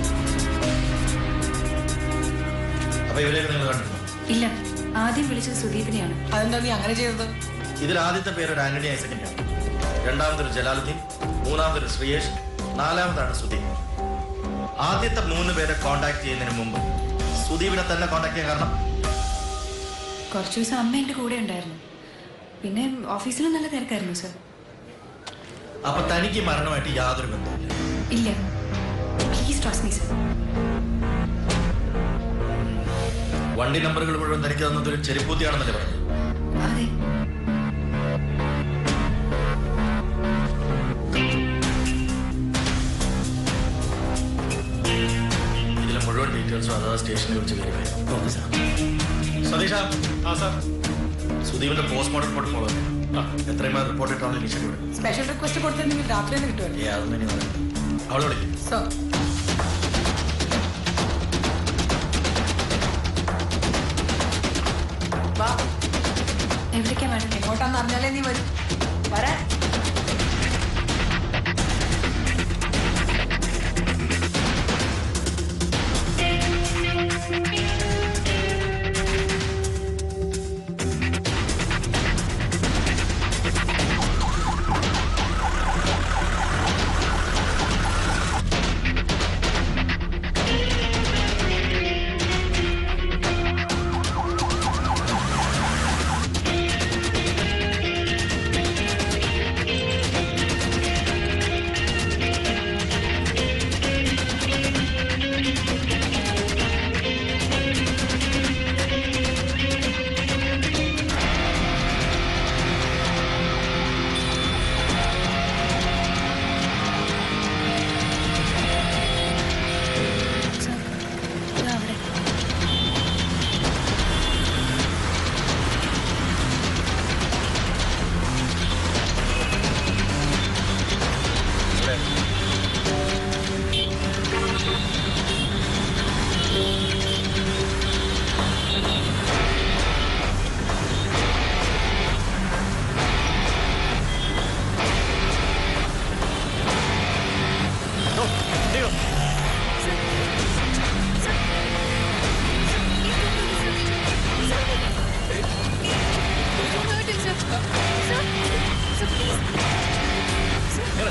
അപ്പൊ ഇവരെയൊക്കെ നിങ്ങൾ കണ്ടിട്ടുണ്ടോ
ഇല്ല ആദ്യം വിളിച്ചത് സുദീപിനെയാണ്
അതെന്താ നീ അങ്ങനെ ചെയ്തത്
ഇതിൽ ആദ്യത്തെ പേര് ഒരു ആന്റണി ഐസക്കിന്റെ രണ്ടാമതൊരു ജലാലുദ്ദീൻ മൂന്നാമതൊരു ശ്രീയേഷ് നാലാമതാണ് സുദീപ് ആദ്യത്തെ മൂന്ന് പേരെ കോണ്ടാക്ട് ചെയ്യുന്നതിന് മുമ്പ് സുദീപിനെ തന്നെ കോണ്ടാക്ട് ചെയ്യാൻ കാരണം
കുറച്ചു ദിവസം അമ്മ എൻ്റെ കൂടെ ഉണ്ടായിരുന്നു പിന്നെ ഓഫീസിലും നല്ല തിരക്കായിരുന്നു സർ
അപ്പൊ തനിക്ക് മരണമായിട്ട് യാതൊരു ബന്ധമില്ല
ഇല്ല പ്ലീസ് ട്രസ്റ്റ് മീ സർ
വണ്ടി നമ്പറുകൾ മുഴുവൻ തനിക്ക് തന്നത് ഒരു ചെരുപ്പൂത്തിയാണെന്നല്ലേ പറഞ്ഞു
അതെ
ഇതിലെ മുഴുവൻ ഡീറ്റെയിൽസും അതാത് സ്റ്റേഷനിൽ വിളിച്ച് വെരിഫൈ ഓക്കെ സാർ സതീഷ ആ സാർ സുദീപിന്റെ പോസ്റ്റ്മോർട്ടം റിപ്പോർട്ട് ഫോളോ എത്രയും റിപ്പോർട്ട് ഇട്ടാണ് ഇനിഷ്യൽ ഇവിടെ
സ്പെഷ്യൽ റിക്വസ്റ്റ് കൊടുത്തിട്ടുണ്ടെങ്കിൽ രാത്രി തന്നെ കിട്ടുമല്ലോ
ഏ അതൊന്നും ഇനി പറയണ്ട അവളെ വിളിക്കും
സർ വാ
എവിടേക്കാ മാഡം
എങ്ങോട്ടാന്ന് അറിഞ്ഞാലേ നീ വരും വരാൻ
Thank
കേറ്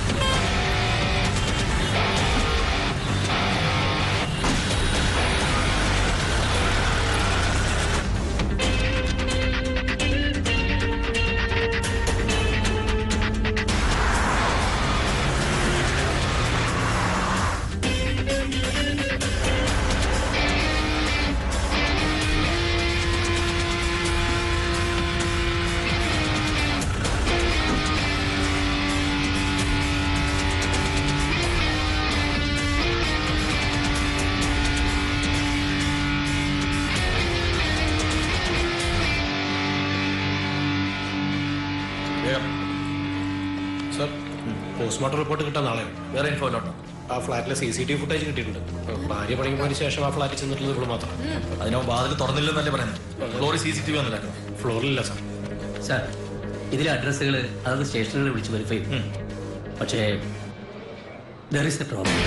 സർ പോസ്റ്റ്മോർട്ടം റിപ്പോർട്ട് കിട്ടാൻ നാളെ
വേറെ ഇൻഫോ ഉണ്ടോ
ആ ഫ്ലാറ്റിലെ C C T V footage കിട്ടിയിട്ടുണ്ട് ഭാര്യ പണിക്ക് പോയതിനു ശേഷം ആ ഫ്ലാറ്റിൽ ചെന്നിട്ടുള്ളത് ഇവിടെ മാത്രം
അതിനോ വാതിൽ തുറന്നില്ലെന്നല്ലേ പറയുന്നത് ഫ്ലോറിൽ സി സി ടി വി ഒന്നുമില്ല
ഫ്ലോറിലില്ല സർ
സാർ ഇതിലെ അഡ്രസ്സുകൾ അതായത് സ്റ്റേഷനുകളിൽ വിളിച്ച് വെരിഫൈ ചെയ്യും പക്ഷേ ദർ ഇസ് എ പ്രോബ്ലം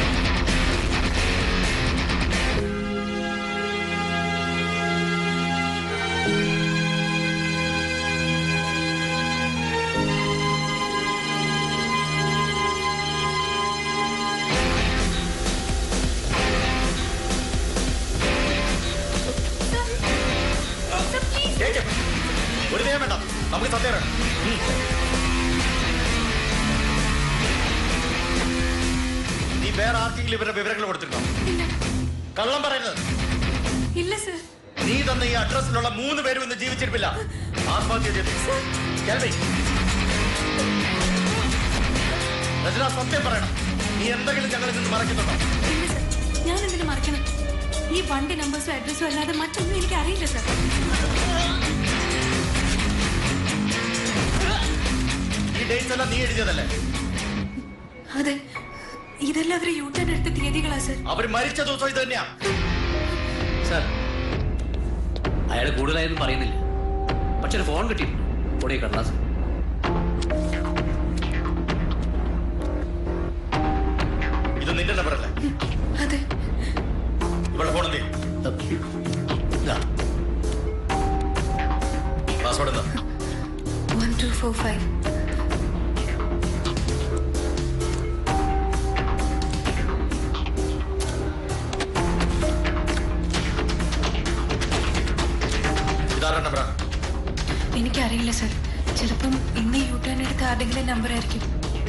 കേക്ക്. ഒരു നിയമം വേണ്ട നമുക്ക് സത്യം അറിയണം. ഉം. നീ വേറെ ആർക്കെങ്കിലും ഇവരുടെ വിവരങ്ങൾ കൊടുത്തിട്ടുണ്ടോ കള്ളം പറയുന്നത്
ഇല്ല സർ
നീ തന്ന ഈ അഡ്രസ്സിലുള്ള മൂന്ന് പേരും ഇന്ന് ജീവിച്ചിരിപ്പില്ല ആത്മഹത്യ ചെയ്തു കേൾവി രചന സത്യം പറയണം നീ എന്തെങ്കിലും ഞങ്ങളിൽ നിന്ന് മറയ്ക്കുന്നുണ്ടോ
ഇല്ല സർ ഞാൻ എന്തിനു മറക്കണം ഈ വണ്ടി നമ്പേഴ്സും അഡ്രസ്സും അല്ലാതെ മറ്റൊന്നും എനിക്ക് അറിയില്ല സർ
ഈ ഡേറ്റ്സ് എല്ലാം നീ എഴുതിയതല്ലേ
അതെ ഇതെല്ലാം അവര് യൂ ടേൺ എടുത്ത തീയതികളാ സർ
അവർ മരിച്ച ദിവസം ഇത് തന്നെയാ
സാർ അയാൾ കൂടുതലായൊന്നും പറയുന്നില്ല പക്ഷെ ഒരു ഫോൺ കിട്ടിയിട്ടുണ്ട് കൂടെ കടലാസ്
ഇത് നിന്റെ നമ്പർ അല്ലേ
അതെ
ഇവിടെ ഫോൺ എന്ത് പാസ്വേഡ് എന്താ
വൺ ടു ഫോർ ഫൈവ്
ഇതാരുടെ നമ്പറാ
എനിക്കറിയില്ല സർ ചിലപ്പം ഇന്ന് യൂ ടേൺ എടുത്ത ആരുടെങ്കിലും നമ്പർ ആയിരിക്കും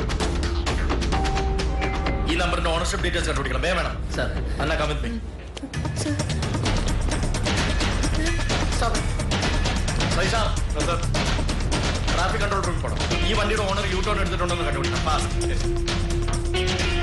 ഈ നമ്പറിന്റെ ഓണർഷിപ്പ് ഡീറ്റെയിൽസ് കണ്ടുപിടിക്കണം വേ വേണം
സാർ
അല്ല കമിത് മീ ട്രാഫിക് കൺട്രോൾ റൂമിൽ പോകണം ഈ വണ്ടിയുടെ ഓണർ യൂ ടേൺ എടുത്തിട്ടുണ്ടെന്ന് കണ്ടുപിടിക്കണം പാസ്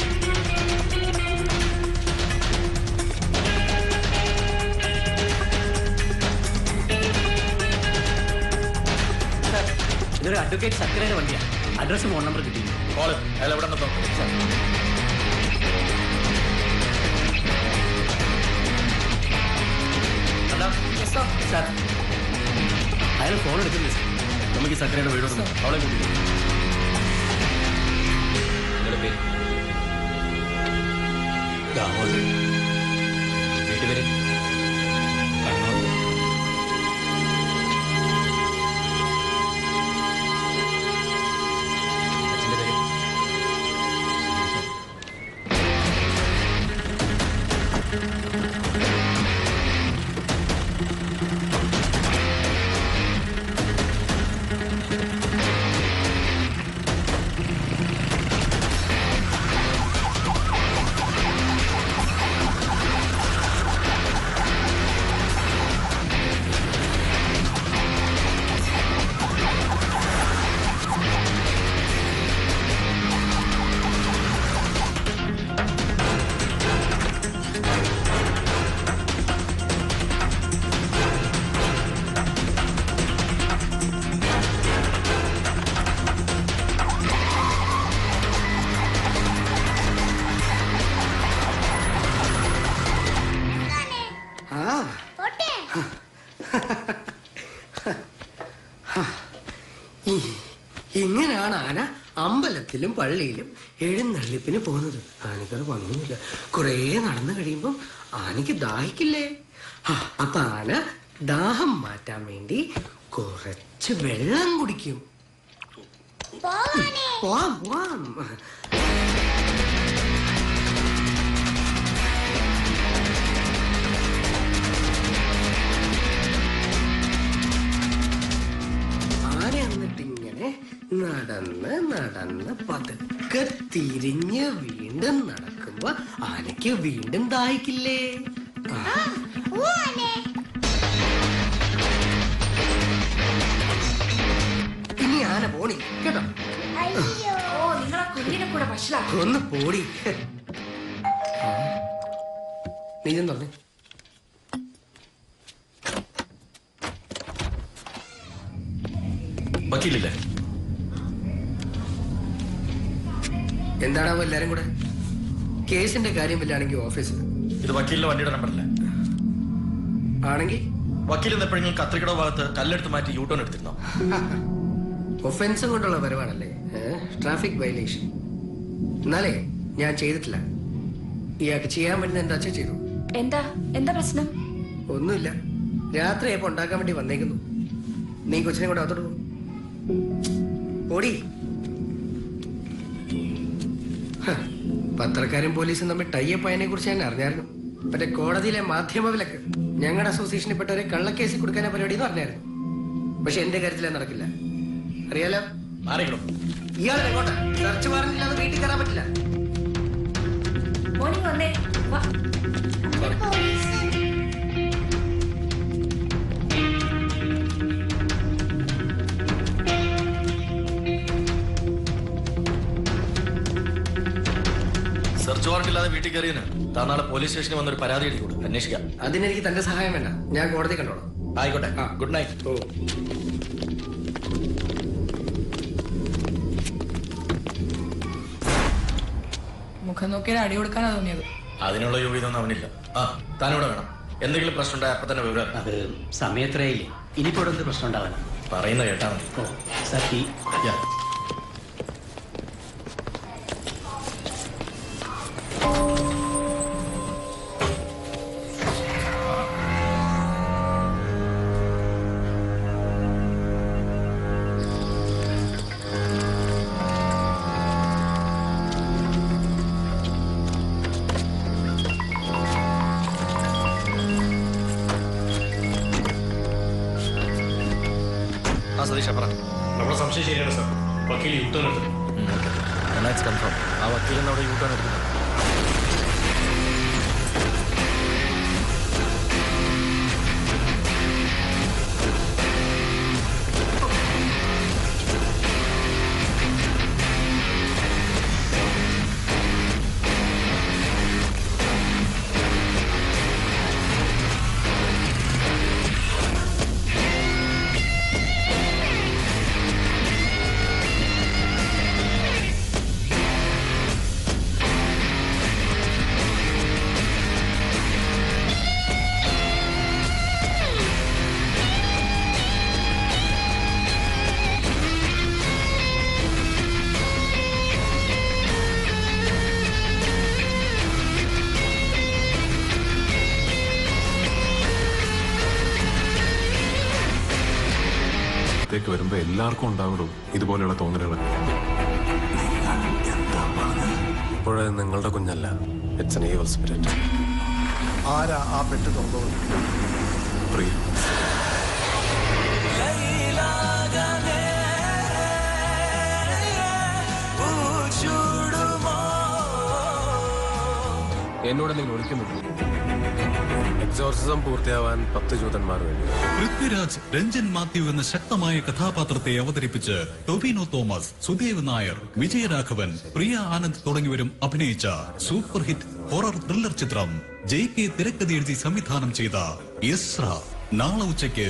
ഇതൊരു അഡ്വക്കേറ്റ് സക്കരയുടെ വണ്ടിയാണ് അഡ്രസ്സും ഫോൺ നമ്പർ കിട്ടിയിട്ടുണ്ട്
കോള് അയാൾ എവിടെ ഉണ്ടെന്നോ
സാർ അയാൾ ഫോൺ എടുക്കുന്നില്ല സാർ
നമുക്ക് ഈ സക്കരയുടെ വീട് അവളെ കൂട്ടി
നിങ്ങളുടെ പേര്
ദാമോദരൻ
വീട്ടുപേര് കണ്ണൂർ അച്ഛൻ്റെ പേര്
ആ ഈ- ഇങ്ങനെയാണ് ആന അമ്പലത്തിലും പള്ളിയിലും എഴുന്നള്ളിപ്പിന് പോകുന്നത് ആനക്കത് വന്നില്ല കുറേ നടന്നു കഴിയുമ്പം ആനയ്ക്ക് ദാഹിക്കില്ലേ ആ, അപ്പൊ ആന ദാഹം മാറ്റാൻ വേണ്ടി കുറച്ച് വെള്ളം കുടിക്കും പോവാം പോവാം ആന എന്നിട്ട് ഇങ്ങനെ നടന്ന് നടന്ന് പതുക്കെ തിരിഞ്ഞ് വീണ്ടും നടക്കുമ്പോ ആനയ്ക്ക് വീണ്ടും ദാഹിക്കില്ലേ ആ. ഇനി ആന പോണി കേട്ടോ
ഓ നിങ്ങളെ കുഞ്ഞിനെ കൂടെ വഷളാക്കി
ഒന്ന് പോടി നീ ഇതും തുറന്നേ
വക്കീലില്ലേ
എന്താണാവോ എല്ലാരും കൂടെ കേസിന്റെ കാര്യം വല്ലാണെങ്കിൽ ഓഫീസിൽ
ഇത് വക്കീലിന്റെ വണ്ടിയുടെ നമ്പറല്ലേ
ആണെങ്കിൽ
വക്കീൽ ഇന്ന് എപ്പോഴെങ്കിലും കത്രിക്കട ഭാഗത്ത് കല്ലെടുത്ത് മാറ്റി യൂട്ടേൺ എടുത്തിരുന്നോ
ഒഫൻസും കൊണ്ടുള്ള വരവാണല്ലേ ട്രാഫിക് വയലേഷൻ എന്നാലേ ഞാൻ ചെയ്തിട്ടില്ല ഇയാൾക്ക് ചെയ്യാൻ പറ്റുന്ന എന്താ അച്ഛൻ ചെയ്തു
എന്താ എന്താ പ്രശ്നം
ഒന്നുമില്ല രാത്രി ആയപ്പോ ഉണ്ടാക്കാൻ വേണ്ടി വന്നേക്കുന്നു നീ കൊച്ചിനെ കൂടെ അകത്തോട്ട് പോ. ഓടി ഹ, പത്രക്കാരും പോലീസും തമ്മിൽ ടൈപ്പ് ആയതിനെ കുറിച്ച് ഞാൻ അറിഞ്ഞായിരുന്നു മറ്റേ കോടതിയിലെ മാധ്യമ വിലക്ക് ഞങ്ങളുടെ അസോസിയേഷനിൽ പെട്ടവരെ കള്ളക്കേസിൽ കൊടുക്കാനാ പരിപാടി എന്ന് പറഞ്ഞായിരുന്നു പക്ഷെ എന്റെ കാര്യത്തിൽ അത് നടക്കില്ല അറിയാലോ
മാറിക്കണം
ഇയാൾ എങ്ങോട്ടാ സെർച്ച് വാറന്റില്ലാതെ വീട്ടിൽ കയറാൻ പറ്റില്ല
മോർണിംഗ് വന്നേ വാ
സെർച്ച് വാറന്റ് ഇല്ലാതെ വീട്ടിൽ കയറിയതിന് താൻ നാളെ പോലീസ് സ്റ്റേഷനിൽ വന്നൊരു പരാതി എഴുതി കൊടുക്കും അന്വേഷിക്കാം
അതിനെനിക്ക് തന്റെ സഹായം വേണ്ട ഞാൻ കോടതി കണ്ടോളാം
ആയിക്കോട്ടെ ഗുഡ് നൈറ്റ്
ഓ
മുഖം നോക്കിയാൽ അടി കൊടുക്കാനാ തോന്നിയത്
അതിനുള്ള യോഗ്യതൊന്നും അവനില്ല ആ താനിവിടെ വേണം എന്തെങ്കിലും പ്രശ്നം ഉണ്ടായ അപ്പൊ തന്നെ വിവരം
അത് സമയത്രയില്ലേ ഇനിയിപ്പോ ഇവിടെ എന്ത് പ്രശ്നം ഉണ്ടാവാനാ
പറയുന്ന കേട്ടാ മതി
ഓ സാർ ഈ
Yeah. ആ സതീഷ പറ
നമ്മുടെ സംശയം ശരിയാണ് സാർ വക്കീൽ യുദ്ധം എടുത്തു
കൺഫേം ആ വക്കീലിന് അവിടെ യൂട്ടേൺ എടുക്കുന്നത്
ത്തേക്ക് വരുമ്പോ എല്ലാവർക്കും ഉണ്ടാവുള്ളൂ ഇതുപോലെയുള്ള തോന്നലുകൾ
ഇപ്പോഴത് നിങ്ങളുടെ കുഞ്ഞല്ല ഇറ്റ്സ് എൻ ഈവൽ സ്പിരിറ്റ്
ആരാ ആ പെട്ട് തുറന്നത്
പ്രിയ
എന്നോട് നിങ്ങൾ ഒളിക്കുന്നുണ്ട് എക്സോർസിസം പൂർത്തിയാവാൻ പത്ത് ജൂതന്മാർ വേണ്ടി
പൃഥ്വിരാജ് രഞ്ജൻ മാത്യു എന്ന ശക്തമായ കഥാപാത്രത്തെ അവതരിപ്പിച്ച് ടൊവിനോ തോമസ് സുദേവ് നായർ വിജയരാഘവൻ പ്രിയ ആനന്ദ് തുടങ്ങിയവരും അഭിനയിച്ച സൂപ്പർ ഹിറ്റ് ഹൊറർ ത്രില്ലർ ചിത്രം ജെ കെ തിരക്കഥ എഴുതി സംവിധാനം ചെയ്ത യസ്ര നാളെ ഉച്ചയ്ക്ക്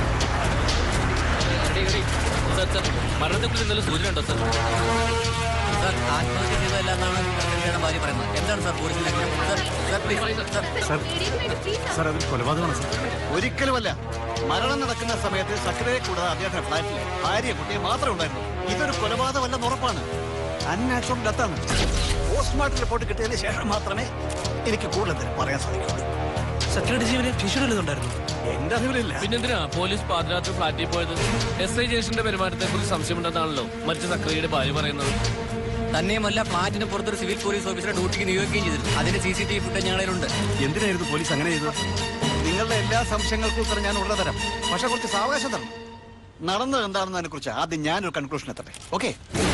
മരണത്തെക്കുറിച്ച് എന്തെങ്കിലും സൂചന ഉണ്ടോ സാർ
സാർ ആത്മഹത്യ ചെയ്തതല്ല എന്നാണ് പ്രതിയുടെ ഭാര്യ പറയുന്നത് എന്താണ് സാർ പോലീസിന്റെ അന്വേഷണം? Sir, sir, please, sir.
Sir അതിൽ കൊലപാതകമാണ് സാർ ഒരിക്കലുമല്ല മരണം നടക്കുന്ന സമയത്ത് സക്രിയെ കൂടാതെ അദ്ദേഹത്തിന്റെ ഫ്ലാറ്റിൽ ഭാര്യ കുട്ടിയെ മാത്രമേ ഉണ്ടായിരുന്നു ഇതൊരു കൊലപാതകമല്ലെന്ന് ഉറപ്പാണ് അൺനാച്ചുറൽ ഡെത്താണ് പോസ്റ്റ്മോർട്ടം റിപ്പോർട്ട് കിട്ടിയതിന് ശേഷം മാത്രമേ എനിക്ക് കൂടുതൽ എന്തെങ്കിലും പറയാൻ സാധിക്കുള്ളൂ
സക്രിയുടെ ജീവനെ ഭീഷണിയുണ്ടായിരുന്നു
എന്റെ അറിവിലില്ല
പിന്നെന്തിനാ പോലീസ് പാതിരാത്രി ഫ്ലാറ്റിൽ പോയത് എസ് ഐ ജേഷന്റെ പെരുമാറ്റത്തെ കുറിച്ച് സംശയമുണ്ടെന്നാണല്ലോ മരിച്ച സക്രിയയുടെ ഭാര്യ പറയുന്നത്
തന്നെയുമല്ല ഫ്ലാറ്റിന് പുറത്തൊരു സിവിൽ പോലീസ് ഓഫീസറെ ഡ്യൂട്ടിക്ക് നിയോഗിക്കുകയും ചെയ്തിരുന്നു അതിന്റെ C C T V footage ഞങ്ങളിലുണ്ട്
എന്തിനായിരുന്നു പോലീസ് അങ്ങനെ ചെയ്തത് നിങ്ങളുടെ എല്ലാ സംശയങ്ങൾക്കും ഉത്തരം ഞാൻ ഉള്ള തരാം പക്ഷെ കുറച്ച് സാവകാശം തരണം നടന്നത് എന്താണെന്നതിനെ കുറിച്ച് ആദ്യം ഞാനൊരു കൺക്ലൂഷൻ എത്തട്ടെ ഓക്കെ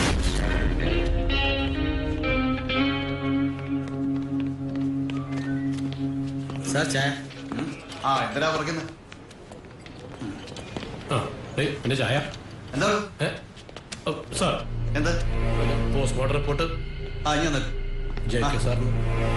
സാർ ചായ
ആ എന്തിനാ പറയുന്നത്
ആ ഏയ്, എന്റെ ചായ
എന്താ
ഏ? ഓ, സാർ
എന്താ
പോസ്റ്റ്മോർട്ടം റിപ്പോർട്ട്
ആ ഇനി ഒന്ന്
ജെ കെ സാറിന്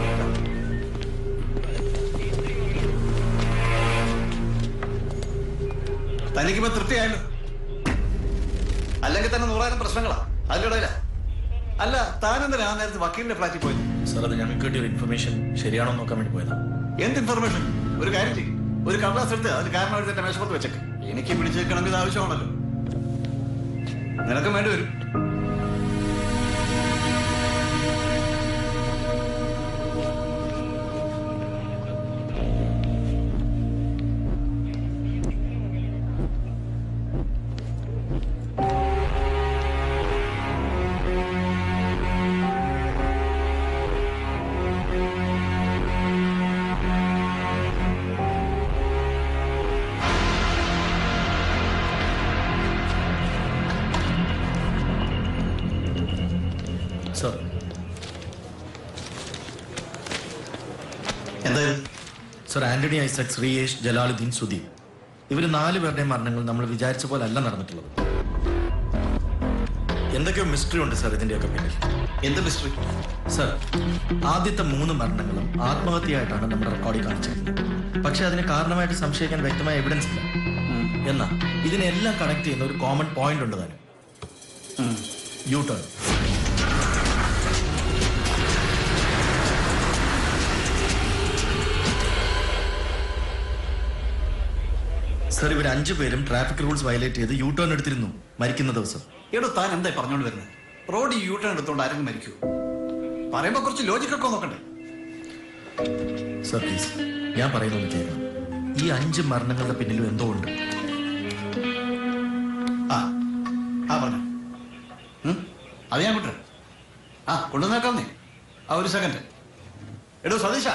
തനിക്കിപ്പോ തൃപ്തിയായല്ലോ അല്ലെങ്കിൽ തന്നെ നൂറായിരം പ്രശ്നങ്ങളാ അതിന്റെ ഇടയില അല്ല താനെന്തിനാ ആ നേരത്ത് വക്കീലിന്റെ ഫ്ലാറ്റിൽ പോയത്
സാർ അത് ഞങ്ങൾക്ക് കിട്ടിയൊരു ഇൻഫർമേഷൻ ശരിയാണോ എന്ന് നോക്കാൻ വേണ്ടി പോയതാ
എന്ത് ഇൻഫർമേഷൻ ഒരു കാര്യം ചെയ്യും ഒരു കടലാസ് എടുത്ത് അതിന് കാരണം എഴുതി മേശപ്പുറത്ത് വെച്ചേക്ക് എനിക്ക് പിടിച്ചു വെക്കണമെങ്കിൽ ഇത് ആവശ്യമാണല്ലോ നിനക്കും വേണ്ടി വരും
സാർ
എന്തായാലും
സർ ആന്റണി ഐസക് ശ്രീയേഷ് ജലാലുദ്ദീൻ സുദീപ് ഇവർ നാല് പേരുടെയും മരണങ്ങൾ നമ്മൾ വിചാരിച്ച പോലെ അല്ല നടന്നിട്ടുള്ളത് എന്തൊക്കെയോ മിസ്റ്ററി ഉണ്ട് സാർ ഇതിന്റെയൊക്കെ പിന്നിൽ
എന്ത് മിസ്റ്ററി
സർ ആദ്യത്തെ മൂന്ന് മരണങ്ങളും ആത്മഹത്യയായിട്ടാണ് നമ്മുടെ റെക്കോർഡിൽ കാണിച്ചിരുന്നത് പക്ഷെ അതിന് കാരണമായിട്ട് സംശയിക്കാൻ വ്യക്തമായ എവിഡൻസ് ഇല്ല എന്നാൽ ഇതിനെല്ലാം കണക്ട് ചെയ്യുന്ന ഒരു കോമൺ പോയിന്റ് ഉണ്ട് താനും യു ടേൺ സർ ഇവർ അഞ്ചു പേരും ട്രാഫിക് റൂൾസ് വയലേറ്റ് ചെയ്ത് യു ടേൺ എടുത്തിരുന്നു മരിക്കുന്ന ദിവസം
എടോ താൻ എന്തായി പറഞ്ഞോണ്ട് വരുന്നത് റോഡ് യൂ ടേൺ എടുത്തോണ്ട് ആരെങ്കിലും മരിക്കൂ പറയുമ്പോ കുറച്ച് ലോജിക്കൊക്കെ നോക്കണ്ടേ
സർ പ്ലീസ് ഞാൻ പറയുന്നത് കേൾക്കണം ഈ അഞ്ച് മരണങ്ങളുടെ പിന്നിലും എന്തോ ഉണ്ട്
ആ ആ പറഞ്ഞു ഉം? അത് ഞാൻ കൊണ്ടുവരാം ആ കൊണ്ടുവന്നേക്കാന്നേ ആ ഒരു സെക്കൻഡ് എടോ സതീഷ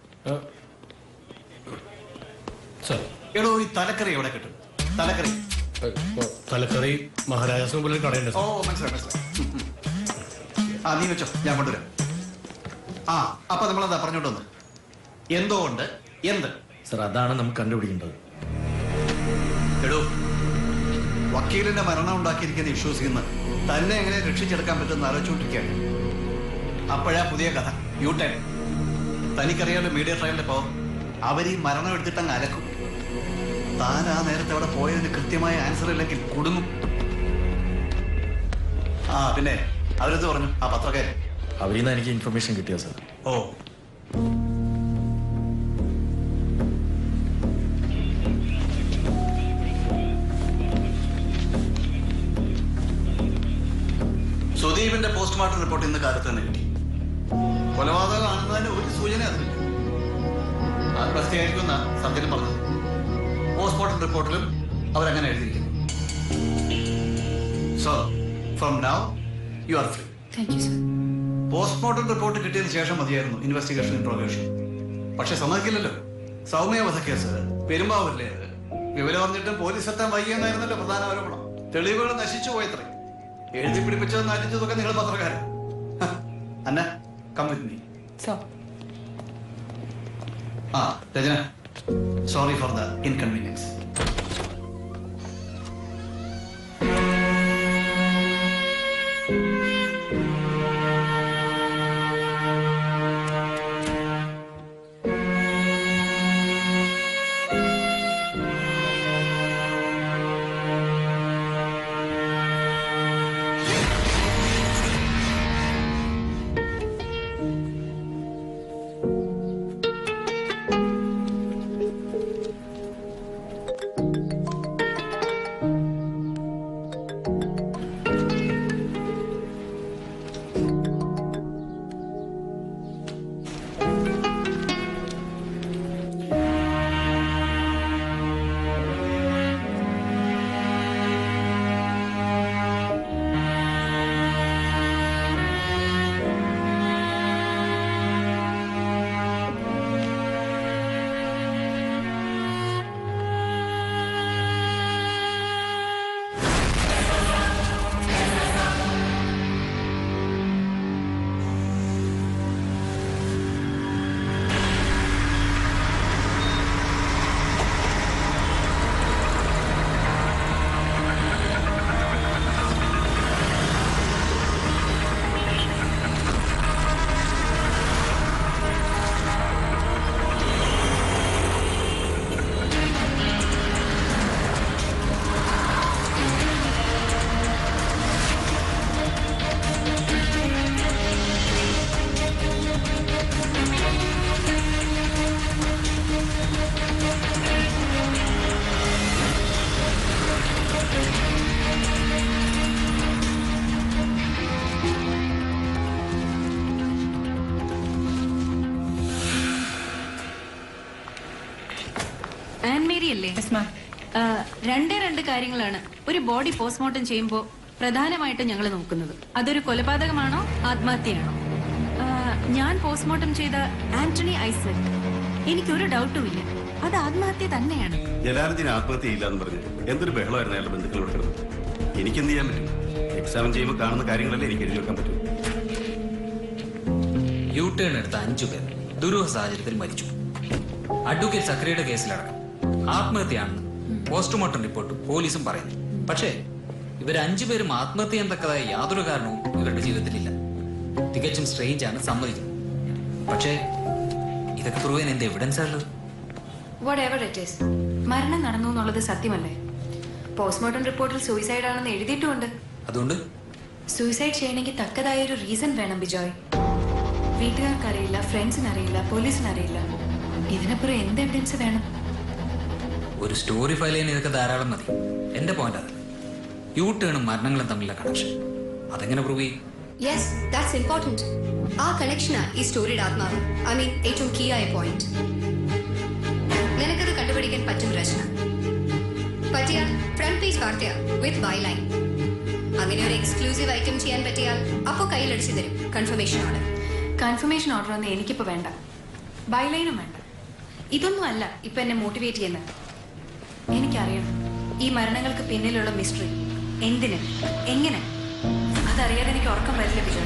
സർ
എടോ ഈ തലക്കറി എവിടെ കിട്ടും തലക്കറി
തലക്കറി മഹാരാജാസ് മുമ്പിൽ ഒരു കടയുണ്ട്
ഓ
സാർ
മനസ്സിലായി മനസ്സിലായി ഉം, ഉം. ആ നീ വെച്ചോ ഞാൻ കൊണ്ടുവരാം ആ അപ്പൊ നമ്മളെന്താ പറഞ്ഞോണ്ട് വന്ന് എന്തോ ഉണ്ട് എന്ത്
സർ അതാണ് നമുക്ക് കണ്ടുപിടിക്കേണ്ടത്
എടോ വക്കീലിന്റെ മരണം ഉണ്ടാക്കിയിരിക്കുന്ന വിശ്വസിക്കുന്ന തന്നെ എങ്ങനെ രക്ഷിച്ചെടുക്കാൻ പറ്റുമെന്ന് ആലോചിച്ചുകൊണ്ടിരിക്കുകയാണ് അപ്പോഴാ പുതിയ കഥ യൂട്ടേൺ തനിക്കറിയാലോ മീഡിയ ട്രയലിന്റെ പവർ അവർ ഈ മരണം എടുത്തിട്ട് അങ്ങ് അലക്കും താൻ ആ നേരത്തെ അവിടെ പോയതിന് കൃത്യമായ ആൻസർ ഇല്ലെങ്കിൽ കുടുങ്ങും ആ പിന്നെ അവരെന്ത് പറഞ്ഞു ആ പത്രക്കാരൻ
അവരിൽ നിന്ന് എനിക്ക് ഇൻഫർമേഷൻ കിട്ടിയ സർ
ഓ സുദീപിന്റെ പോസ്റ്റ്മോർട്ടം റിപ്പോർട്ട് ഇന്ന് കാലത്ത് തന്നെ കിട്ടി കൊലപാതകമാണെന്നതിന് ഒരു സൂചന അതില്ല ആത്മഹത്യയായിരിക്കും എന്നാ സന്ധ്യയിൽ പറഞ്ഞത് പോസ്റ്റ്മോർട്ടം റിപ്പോർട്ടിലും അവരങ്ങനെ എഴുതിയിരിക്കുന്നു so from now you are free
thank you sir
postmortem report കിട്ടിയതിന് ശേഷം മതിയായിരുന്നു ഇൻവെസ്റ്റിഗേഷൻ ഇൻട്രോഗേഷൻ പക്ഷെ സമ്മതിക്കില്ലല്ലോ സൗമ്യ വധക്കേസ് പെരുമ്പാവൂരിലെ വിവരം അറിഞ്ഞിട്ടും പോലീസ് എത്താൻ വൈകിയെന്നായിരുന്നല്ലോ പ്രധാന ആരോപണം തെളിവുകൾ നശിച്ചു പോയത്രേ എഴുതി പിടിപ്പിച്ചത് നടിച്ചതൊക്കെ നിങ്ങൾ പത്രക്കാരൻ ഹ, Anna come with me
so
ആ Rachana sorry for the inconvenience
അല്ലേ ആ, രണ്ടേ രണ്ട് കാര്യങ്ങളാണ് ഒരു ബോഡി പോസ്റ്റ്മോർട്ടം ചെയ്യുമ്പോൾ പ്രധാനമായിട്ടും ഞങ്ങൾ നോക്കുന്നത് അതൊരു കൊലപാതകമാണോ ആത്മഹത്യയാണോ ആ, ഞാൻ പോസ്റ്റ്മോർട്ടം ചെയ്ത ആന്റണി ഐസക് എനിക്കൊരു ഡൗട്ടും ഇല്ല അത് ആത്മഹത്യ തന്നെയാണ്
ജലാലത്തിന് ആത്മഹത്യ എന്ന് പറഞ്ഞു എന്തൊരു ബഹളമായിരുന്നു അയാളുടെ ബന്ധുക്കളോട് കിടന്നത് എനിക്ക് എന്ത് ചെയ്യാൻ പറ്റും എക്സാമിൻ ചെയ്യുമ്പോൾ കാണുന്ന കാര്യങ്ങളല്ലേ എനിക്ക് എഴുതി വെക്കാൻ പറ്റും
യു ടേൺ എടുത്ത അഞ്ചു പേർ ദുരൂഹ സാഹചര്യത്തിൽ മരിച്ചു അഡ്വക്കേറ്റ് സക്രിയുടെ കേസിലടക്കം ആത്മഹത്യയാണെന്ന് പോസ്റ്റ്മോർട്ടം റിപ്പോർട്ട് പോലീസും പറയുന്നു പക്ഷേ ഇവർ അഞ്ചുപേരും ആത്മഹത്യ ചെയ്യാൻ തക്കതായ യാതൊരു കാരണവും ഇവരുടെ ജീവിതത്തിലില്ല തികച്ചും സ്ട്രേഞ്ച് ആണ് സമ്മതിക്കുന്നു പക്ഷേ ഇതൊക്കെ പ്രൂവ് ചെയ്യാൻ എന്ത് എവിഡൻസ് ഉള്ളത്
വാട്ട് എവർ ഇറ്റ് ഈസ് മരണം നടന്നു എന്നുള്ളത് സത്യമല്ലേ പോസ്റ്റ്മോർട്ടം റിപ്പോർട്ടിൽ സൂയിസൈഡ് ആണെന്ന് എഴുതിയിട്ടുമുണ്ട്
അതുകൊണ്ട്
സൂയിസൈഡ് ചെയ്യണമെങ്കിൽ തക്കതായ ഒരു റീസൺ വേണം ബിജോയ് വീട്ടുകാർക്ക് അറിയില്ല ഫ്രണ്ട്സിന് അറിയില്ല പോലീസിന് അറിയില്ല ഇതിനപ്പുറം എന്ത് എവിഡൻസ് വേണം
ഒരു സ്റ്റോറി ഫയൽ ചെയ്യാൻ ഇതൊക്കെ ധാരാളം മതി എന്റെ പോയിന്റ് അതല്ല യു ടേണും മരണങ്ങളും തമ്മിലുള്ള കണക്ഷൻ അതെങ്ങനെ പ്രൂവ് ചെയ്യും
യെസ് ദാറ്റ്സ് ഇമ്പോർട്ടന്റ് ആ കണക്ഷനാ ഈ സ്റ്റോറിയുടെ ആത്മാവ് ഐ മീൻ ഏറ്റവും കീ ആയ പോയിന്റ് നിനക്കത് കണ്ടുപിടിക്കാൻ പറ്റും രചന പറ്റിയാൽ ഫ്രണ്ട് പേജ് വാർത്തയാ വിത്ത് ബൈ ലൈൻ അങ്ങനെ ഒരു എക്സ്ക്ലൂസീവ് ഐറ്റം ചെയ്യാൻ പറ്റിയാൽ അപ്പോ കയ്യിലടിച്ചു തരും കൺഫർമേഷൻ ഓർഡർ
കൺഫർമേഷൻ ഓർഡർ ഒന്നും എനിക്കിപ്പോ വേണ്ട ബൈലൈനും വേണ്ട ഇതൊന്നും അല്ല ഇപ്പൊ എന്നെ മോട്ടിവേറ്റ് ചെയ്യുന്നത് എനിക്കറിയണം ഈ മരണങ്ങൾക്ക് പിന്നിലുള്ള മിസ്റ്ററി എന്തിന് എങ്ങനെ അതറിയാതെ എനിക്ക് ഉറക്കം വരില്ല ബിജോയ്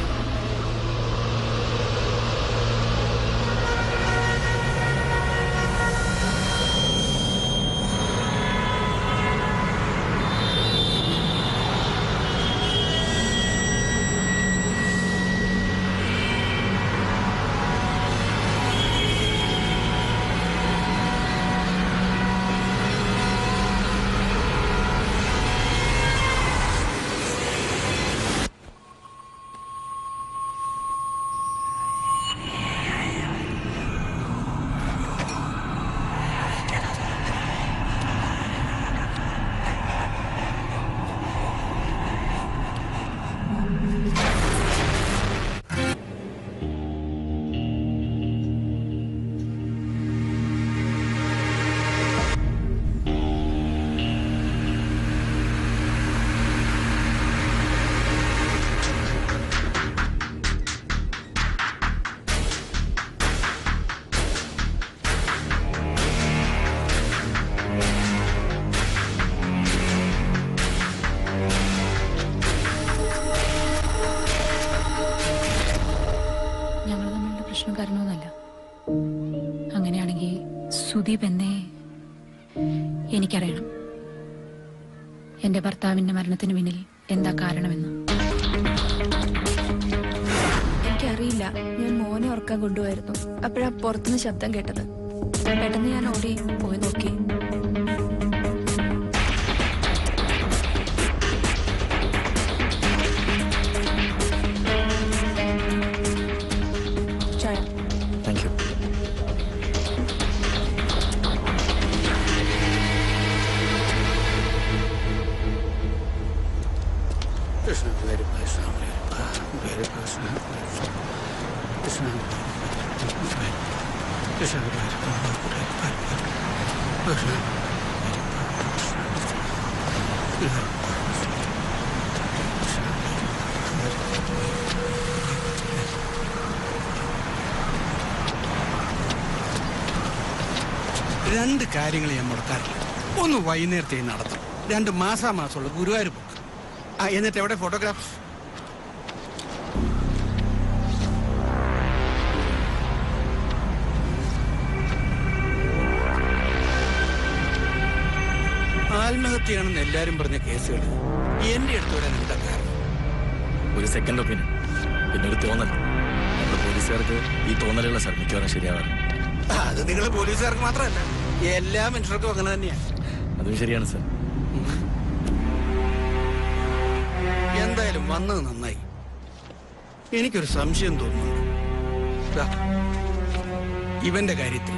ഞങ്ങൾ തമ്മിലുള്ള പ്രശ്നം കാരണമൊന്നുമല്ല അങ്ങനെയാണെങ്കിൽ സുദീപ് എന്നേ എനിക്കറിയണം എന്റെ ഭർത്താവിന്റെ മരണത്തിന് പിന്നിൽ എന്താ കാരണമെന്ന്
എനിക്കറിയില്ല ഞാൻ മോനെ ഉറക്കാൻ കൊണ്ടുപോയിരുന്നു അപ്പോഴാ പുറത്തുനിന്ന് ശബ്ദം കേട്ടത് പെട്ടെന്ന് ഞാൻ ഓടി പോയി നോക്കി ചായ
thank you
Krishna very personal, very personal. Krishna Krishna Krishna
രണ്ട് കാര്യങ്ങൾ ഞാൻ മുടക്കാറില്ല ഒന്ന് വൈകുന്നേരത്തെ നടത്തും രണ്ട് മാസാമാസമുള്ള ഗുരുവായൂർ പോക്ക് ആ എന്നിട്ട് എവിടെ ഫോട്ടോഗ്രാഫ് ആത്മഹത്യയാണെന്ന് എല്ലാരും പറഞ്ഞ കേസുകൾ എന്റെ അടുത്ത് വരാൻ എന്താ കാരണം
ഒരു സെക്കൻഡ് ഒപ്പീനിയൻ പിന്നെ ഒരു തോന്നൽ നമ്മുടെ പോലീസുകാർക്ക് ഈ തോന്നലുകളെ സാർ മിക്കവാറും ശരിയാവാറ്
അത് നിങ്ങൾ പോലീസുകാർക്ക് മാത്രമല്ല എല്ലാ മനുഷ്യർക്കും അങ്ങനെ തന്നെയാണ്
അതും ശരിയാണ് സാർ
എന്തായാലും വന്നത് നന്നായി എനിക്കൊരു സംശയം തോന്നുന്നു ദാ, ഇവന്റെ കാര്യത്തിൽ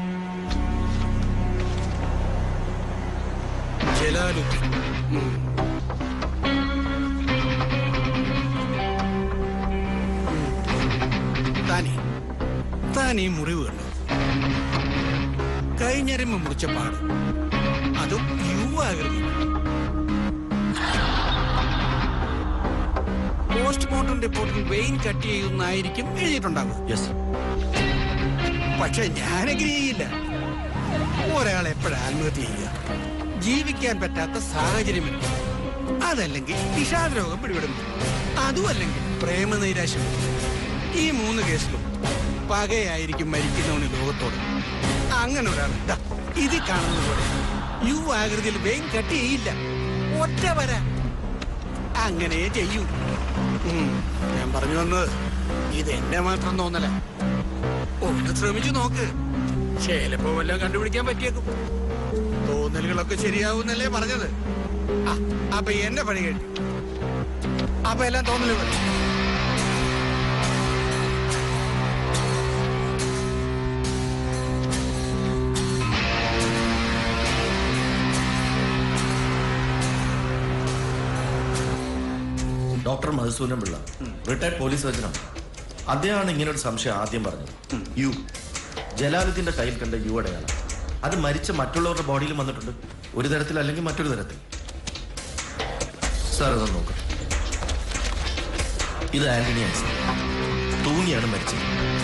ജലാലുദ്ദീൻ ഉം. ഉം. താനേ താൻ ഈ മുറിവ് കണ്ടോ കൈഞ്ഞരമ്പ് മുറിച്ച പാട് അതും യു ആകൃതി പോസ്റ്റ്മോർട്ടം റിപ്പോർട്ടിൽ വെയിൻ കട്ട് ചെയ്യുന്നായിരിക്കും എഴുതിയിട്ടുണ്ടാകും
യെസ്
പക്ഷെ ഞാൻ അഗ്രി ചെയ്യില്ല ഒരാൾ എപ്പോഴാ ആത്മഹത്യ ചെയ്യുക ജീവിക്കാൻ പറ്റാത്ത സാഹചര്യം അതല്ലെങ്കിൽ വിഷാദ രോഗം പിടിപെടുന്നു അതും അല്ലെങ്കിൽ പ്രേമനൈരാശ്യം ഈ മൂന്ന് കേസിലും പകയായിരിക്കും മരിക്കുന്നവന് ലോകത്തോട് അങ്ങനെ ഒരാൾ ദാ, ഇത് കാണുന്നത് പോലെ യു ആകൃതിയിൽ വെയിൻ കട്ട് ചെയ്യില്ല ഒറ്റ വര അങ്ങനെ ചെയ്യൂ ഉം, ഞാൻ പറഞ്ഞു വന്നത് ഇത് എന്റെ മാത്രം തോന്നല ഒന്ന് ശ്രമിച്ചു നോക്ക് ചിലപ്പോ വല്ലതും കണ്ടുപിടിക്കാൻ പറ്റിയേക്കും തോന്നലുകളൊക്കെ ശരിയാവുന്നല്ലേ പറഞ്ഞത് ആ, അപ്പൊ എന്നെ പണി കേട്ടു അപ്പൊ എല്ലാം തോന്നലുകൾ
doctor Madhusudan Pillai retired police സർജനാണ് അദ്ദേഹമാണ് ഇങ്ങനെ ഒരു സംശയം ആദ്യം പറഞ്ഞത് യു ജലാലുദ്ദീന്റെ കയ്യിൽ കണ്ട യു അടയാളം അത് മരിച്ച മറ്റുള്ളവരുടെ ബോഡിയിലും വന്നിട്ടുണ്ട് ഒരു തരത്തിൽ അല്ലെങ്കിൽ മറ്റൊരു തരത്തിൽ സാർ ഇതൊന്ന് നോക്കാം ഇത് ആന്റണി ആൻസൺ തൂങ്ങിയാണ് മരിച്ചത്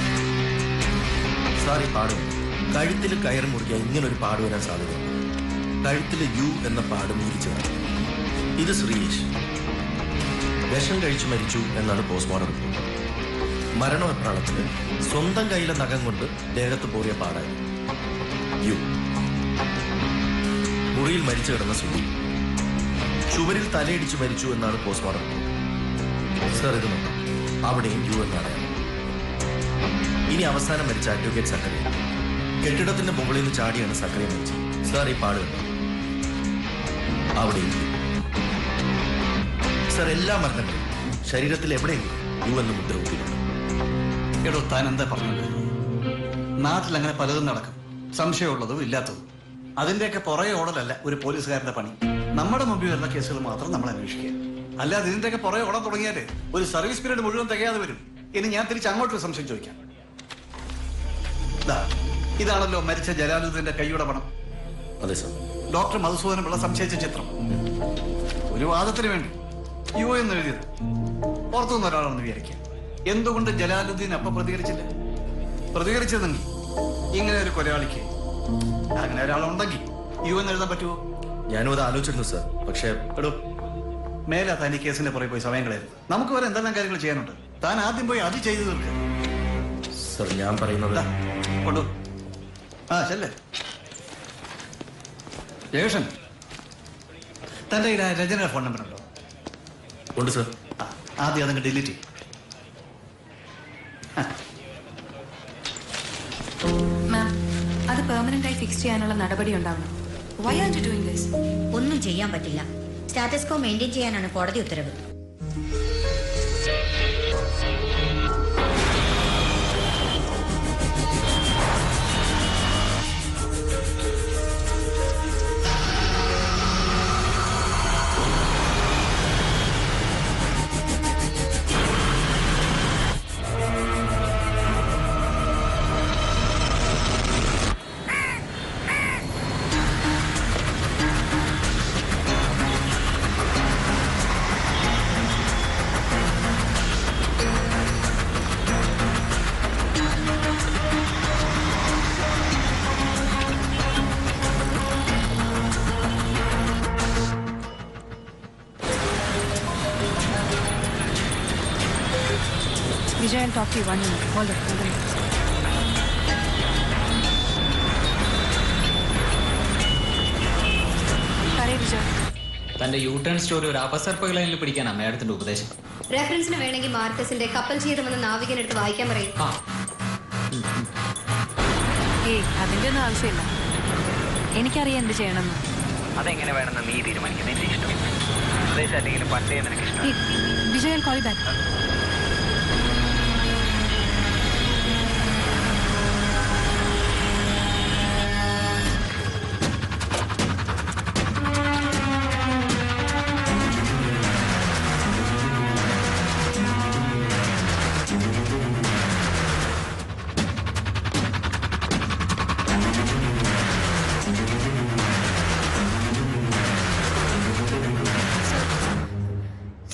സാർ ഈ പാട് കഴുത്തിൽ കയറി മുറിക്കുക ഇങ്ങനെ ഒരു പാട് വരാൻ സാധ്യതയുണ്ട് കഴുത്തിൽ യു എന്ന പാട് മുരിച്ചതാണ് ഇത് ശ്രീയേഷ് വിഷം കഴിച്ചു മരിച്ചു എന്നാണ് പോസ്റ്റ്മോർട്ടം റിപ്പോർട്ട് മരണവെപ്രാളത്തിന് സ്വന്തം കയ്യിലെ നഖം കൊണ്ട് ദേഹത്ത് പോറിയ പാടായി യു മുറിയിൽ മരിച്ചു കിടന്ന സുധി ചുവരിൽ തലയിടിച്ച് മരിച്ചു എന്നാണ് പോസ്റ്റ്മോർട്ടം റിപ്പോർട്ട് സർ ഇത് നോക്കാം അവിടെയും യു എന്നാണ് ഇനി അവസാനം മരിച്ച അഡ്വക്കേറ്റ് സക്കറിയ കെട്ടിടത്തിന്റെ മുകളിൽ നിന്ന് ചാടിയാണ് സക്കറിയ മരിച്ചത് സാർ ഈ പാട് കണ്ടോ? അവിടെയും യു. സർ എല്ലാ മരണങ്ങളും ശരീരത്തിൽ എവിടെയെങ്കിലും യു എന്ന് മുദ്ര കുത്തിയിട്ടുണ്ട്
എടോ താൻ എന്താ പറഞ്ഞത് നാട്ടിൽ അങ്ങനെ പലതും നടക്കും സംശയമുള്ളതും ഇല്ലാത്തതും അതിന്റെയൊക്കെ പുറകെ ഓടലല്ല ഒരു പോലീസുകാരന്റെ പണി നമ്മുടെ മുമ്പിൽ വരുന്ന കേസുകൾ മാത്രം നമ്മൾ അന്വേഷിക്കുക അല്ലാതെ ഇതിന്റെയൊക്കെ പുറകെ ഓടാൻ തുടങ്ങിയാല് ഒരു സർവീസ് പീരീഡ് മുഴുവൻ തികയാതെ വരും ഇനി ഞാൻ തിരിച്ച് അങ്ങോട്ടൊരു സംശയം ചോദിക്കാം ദാ, ഇതാണല്ലോ മരിച്ച ജലാലുദ്ദീന്റെ കൈയുടെ പണം
അതെ സർ
ഡോക്ടർ മധുസൂദനം പിള്ള സംശയിച്ച ചിത്രം ഒരു വാദത്തിന് വേണ്ടി യു എന്ന് എഴുതിയത് പുറത്തുനിന്ന് ഒരാളാണെന്ന് വിചാരിക്കുക എന്തുകൊണ്ട് ജലാലുദ്ദീൻ അപ്പൊ പ്രതികരിച്ചില്ല പ്രതികരിച്ചതെങ്കിൽ ഇങ്ങനെ ഒരു കൊലയാളിക്ക് അങ്ങനെ ഒരാളുണ്ടെങ്കിൽ യു എന്ന് എഴുതാൻ പറ്റുമോ
ഞാനും അത് ആലോചിച്ചിരുന്നു സർ പക്ഷേ
എടോ മേലെ താൻ ഈ കേസിന്റെ പുറകെ പോയി സമയം കളയരുത് നമുക്ക് വരെ എന്തെല്ലാം കാര്യങ്ങൾ ചെയ്യാനുണ്ട് താൻ ആദ്യം പോയി അത് ചെയ്തു തീർക്കുക
സർ ഞാൻ പറയുന്നത്
കൊണ്ടു ആ ചെല്ലേ ജയകൃഷ്ണൻ തന്റെ കയ്യിൽ ആ രചനയുടെ ഫോൺ നമ്പർ ഉണ്ടോ
ഉണ്ട് സർ
ആദ്യം അതങ്ങ് ഡിലീറ്റ് ചെയ്യും
മാം അത് പെർമനന്റ് ആയി ഫിക്സ് ചെയ്യാനുള്ള നടപടി ഉണ്ടാവണം why are you doing this
ഒന്നും ചെയ്യാൻ പറ്റില്ല സ്റ്റാറ്റസ് കോ മെയിൻറ്റെയിൻ ചെയ്യാനാണ് കോടതി ഉത്തരവ്
Vijay talk you one minute hold it പറയൂ വിജയ്
തന്റെ യൂ ടേൺ സ്റ്റോറി ഒരു അപസർപ്പക ലൈനിൽ പിടിക്കാനാണ് മേഡത്തിന്റെ ഉപദേശം
റെഫറൻസിന് വേണമെങ്കിൽ മാർക്കസിന്റെ കപ്പൽ ചെയ്തമെന്ന് നാവികനെടുത്ത് വായിക്കാൻ പറയും
ഏയ് അതിന്റെ ഒന്നും ആവശ്യമില്ല എനിക്കറിയാം എന്ത് ചെയ്യണമെന്ന്
അതെങ്ങനെ വേണമെന്ന് നീ തീരുമാനിക്കുന്നത് എന്റെ ഇഷ്ടം ഉപദേശം അല്ലെങ്കിൽ പണ്ടേ നിനക്ക് ഇഷ്ടം
Vijay call back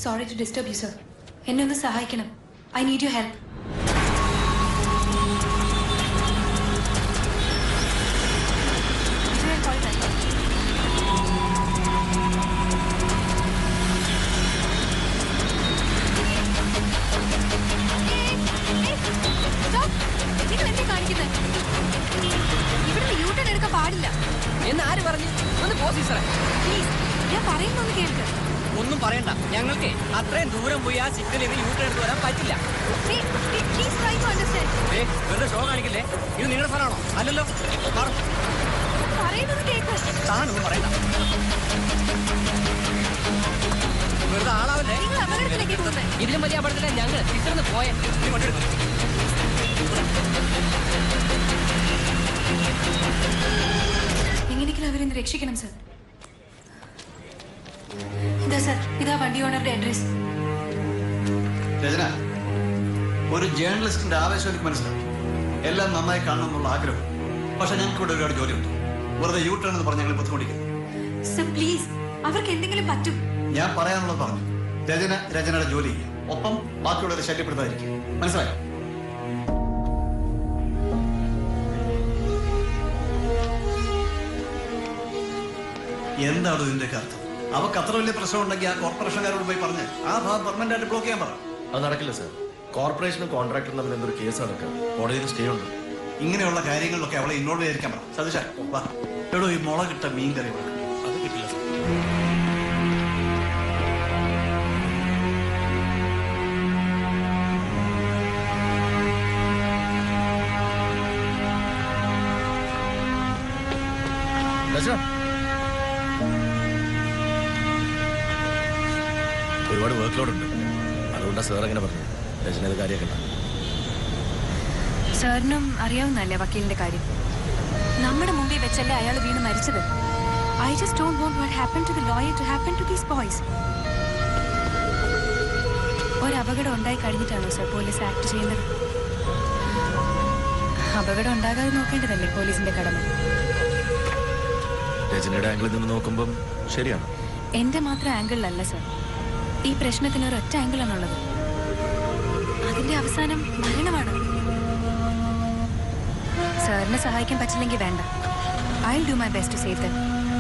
sorry to disturb you sir എന്നെ ഒന്ന് സഹായിക്കണം ഐ നീഡ് യു ഹെൽപ്പ്
നിങ്ങൾ എന്തേ കാണിക്കുന്നത് ഇവിടുന്ന് യൂട്ടേൺ എടുക്കാൻ പാടില്ല
എന്ന് ആര് പറഞ്ഞു ഒന്ന് പോ സീസറെ
പ്ലീസ് ഞാൻ പറയുന്നൊന്ന് കേൾക്ക്
ഒന്നും പറയണ്ട ഞങ്ങൾക്ക് അത്രയും ദൂരം പോയി ആ സിഗ്നലിൽ നിന്ന് യൂട്ടേൺ എടുത്ത് വരാൻ പറ്റില്ല
പ്ലീസ് ട്രൈ ടു അണ്ടർസ്റ്റാൻഡ്
ഏ വെറുതെ ഷോ കാണിക്കില്ലേ ഇത് നിങ്ങളുടെ സ്ഥലമാണോ അല്ലല്ലോ മാറും.
പറയുന്നത് കേൾക്ക്
താനൊന്നും പറയണ്ട വെറുതെ ആളാവല്ലേ
നിങ്ങൾ അപകടത്തിലേക്ക് പോകുന്നത്
ഇതിലും വലിയ അപകടത്തിലെ ഞങ്ങൾ ഇത്രന്ന് പോയെ നീ കൊണ്ടെടുക്കും
എങ്ങനെയെങ്കിലും അവരെ രക്ഷിക്കണം സർ ഇതാ സർ ഇതാ വണ്ടി ഓണറുടെ അഡ്രസ്
രചന ഒരു ജേർണലിസ്റ്റിന്റെ ആവേശം എനിക്ക് മനസ്സിലാവും എല്ലാം നന്നായി കാണണം എന്നുള്ള ആഗ്രഹം പക്ഷെ ഞങ്ങൾക്ക് ഇവിടെ ഒരുപാട് ജോലിയുണ്ട് വെറുതെ യൂ ടേൺ എന്ന് പറഞ്ഞ് ഞങ്ങൾ ബുദ്ധിമുട്ടിക്കുന്നു
സർ പ്ലീസ് അവർക്ക് എന്തെങ്കിലും പറ്റും
ഞാൻ പറയാനുള്ളത് പറഞ്ഞു രചന രചനയുടെ ജോലി ചെയ്യുക ഒപ്പം ബാക്കിയുള്ളവരെ ശല്യപ്പെടുത്താതിരിക്കും മനസ്സിലായോ എന്താണ് ഇതിന്റെ അർത്ഥം അവർക്ക് അത്ര വലിയ പ്രശ്നം ഉണ്ടെങ്കിൽ ആ കോർപ്പറേഷൻകാരോട് പോയി പറഞ്ഞ് ആ ഭാഗം പെർമനന്റ് ആയിട്ട് ബ്ലോക്ക് ചെയ്യാൻ പറ
അത് നടക്കില്ല സാർ കോർപ്പറേഷനും കോൺട്രാക്ടറും തമ്മിൽ എന്തൊരു കേസ് നടക്കുക കോടതിയിൽ സ്റ്റേ ഉണ്ട്
ഇങ്ങനെയുള്ള കാര്യങ്ങളിലൊക്കെ അവളെ ഇൻവോൾവ് ചെയ്തിരിക്കാൻ പറ സതീഷ വാ എടോ ഈ മുളകിട്ട മീൻ കറി വെക്ക്.
അത് കിട്ടില്ല സാർ ഒരുപാട് വർക്ക് ലോഡ് ഉണ്ട് അതുകൊണ്ടാണ് സാർ അങ്ങനെ പറഞ്ഞത് രചന ഇത് കാര്യമാക്കണ്ട
സാറിനും അറിയാവുന്നല്ലേ വക്കീലിന്റെ കാര്യം നമ്മുടെ മുമ്പിൽ വെച്ചല്ലേ അയാൾ വീണ് മരിച്ചത് I just don't want what happen to the lawyer to happen to these boys ഒരു അപകടം ഉണ്ടായി കഴിഞ്ഞിട്ടാണോ സർ പോലീസ് ആക്ട് ചെയ്യുന്നത് അപകടം ഉണ്ടാകാതെ നോക്കേണ്ടതല്ലേ പോലീസിന്റെ കടമ
രചനയുടെ ആംഗിളിൽ നിന്ന് നോക്കുമ്പം ശരിയാണ്
എന്റെ മാത്രം ആംഗിളിലല്ല സർ ഈ പ്രശ്നത്തിന് ഒരൊറ്റ ആംഗിളാണുള്ളത് അതിന്റെ അവസാനം മരണമാണ് സാറിനെ സഹായിക്കാൻ പറ്റില്ലെങ്കിൽ വേണ്ട I do my best to save them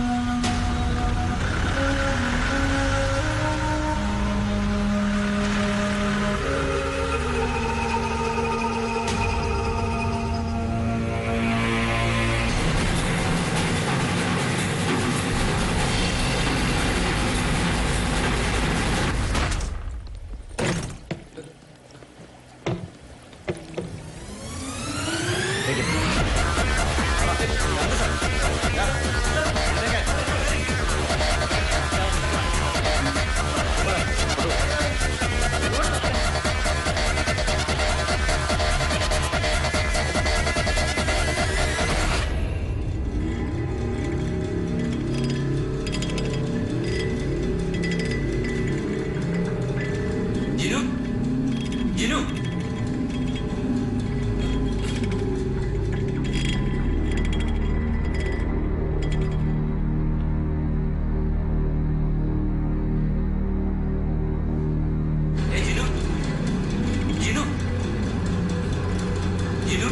Jinu Jinu ഏയ് ജിനു ജിനു ജിനു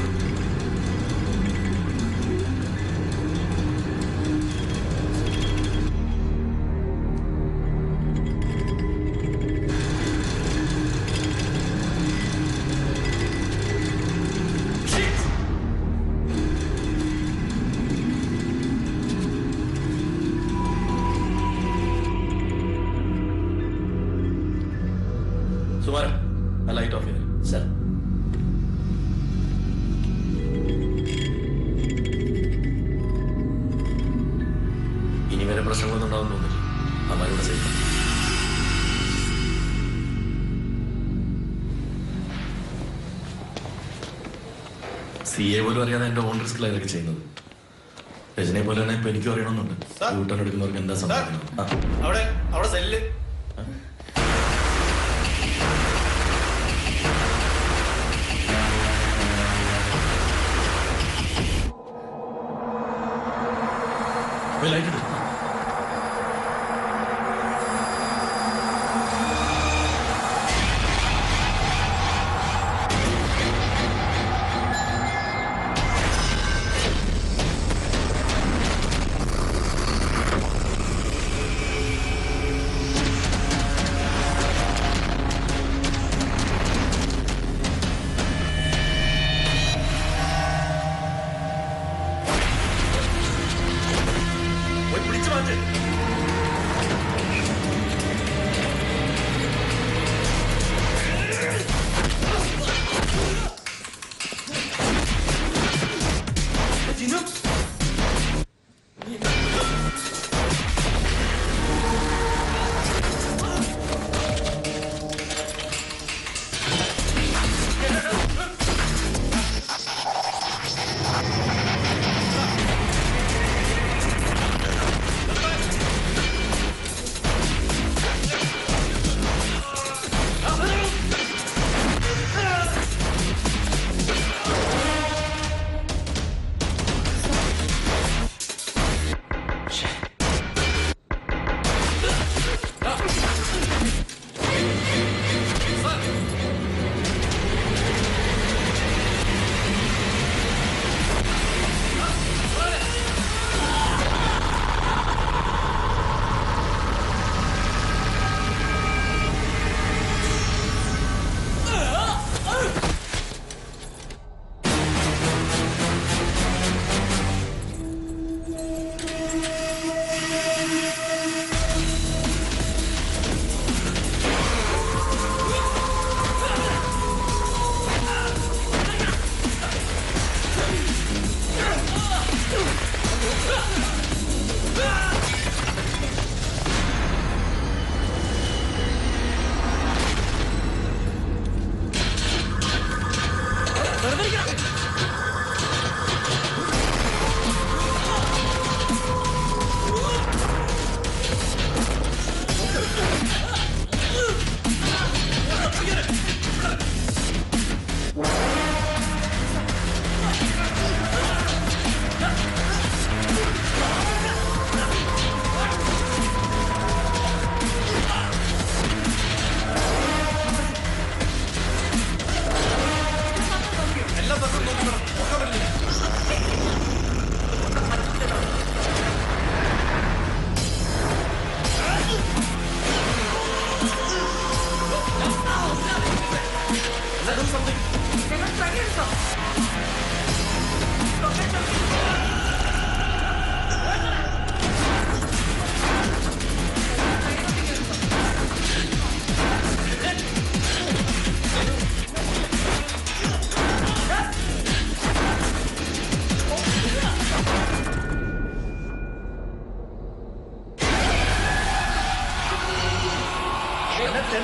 സുമാരൻ ആ ലൈറ്റ് ഓഫ് ചെയ്ത് സാർ ഇനി വരെ പ്രശ്നങ്ങളൊന്നും ഉണ്ടാവും തോന്നില്ല അമ്മാരുടെ സേഫ് സി എ പോലും അറിയാതെ എന്റെ ഓൺ റിസ്കിലാണ് ഇതൊക്കെ ചെയ്യുന്നത് രജനെ പോലെ തന്നെ ഇപ്പൊ എനിക്കും അറിയണമെന്നുണ്ട് യൂട്ടേൺ എടുക്കുന്നവർക്ക് എന്താ സംഭവിക്കുന്നത് ആ
അവിടെ അവിടെ സെല്ല്
പോയി ലൈറ്റ് ഇട്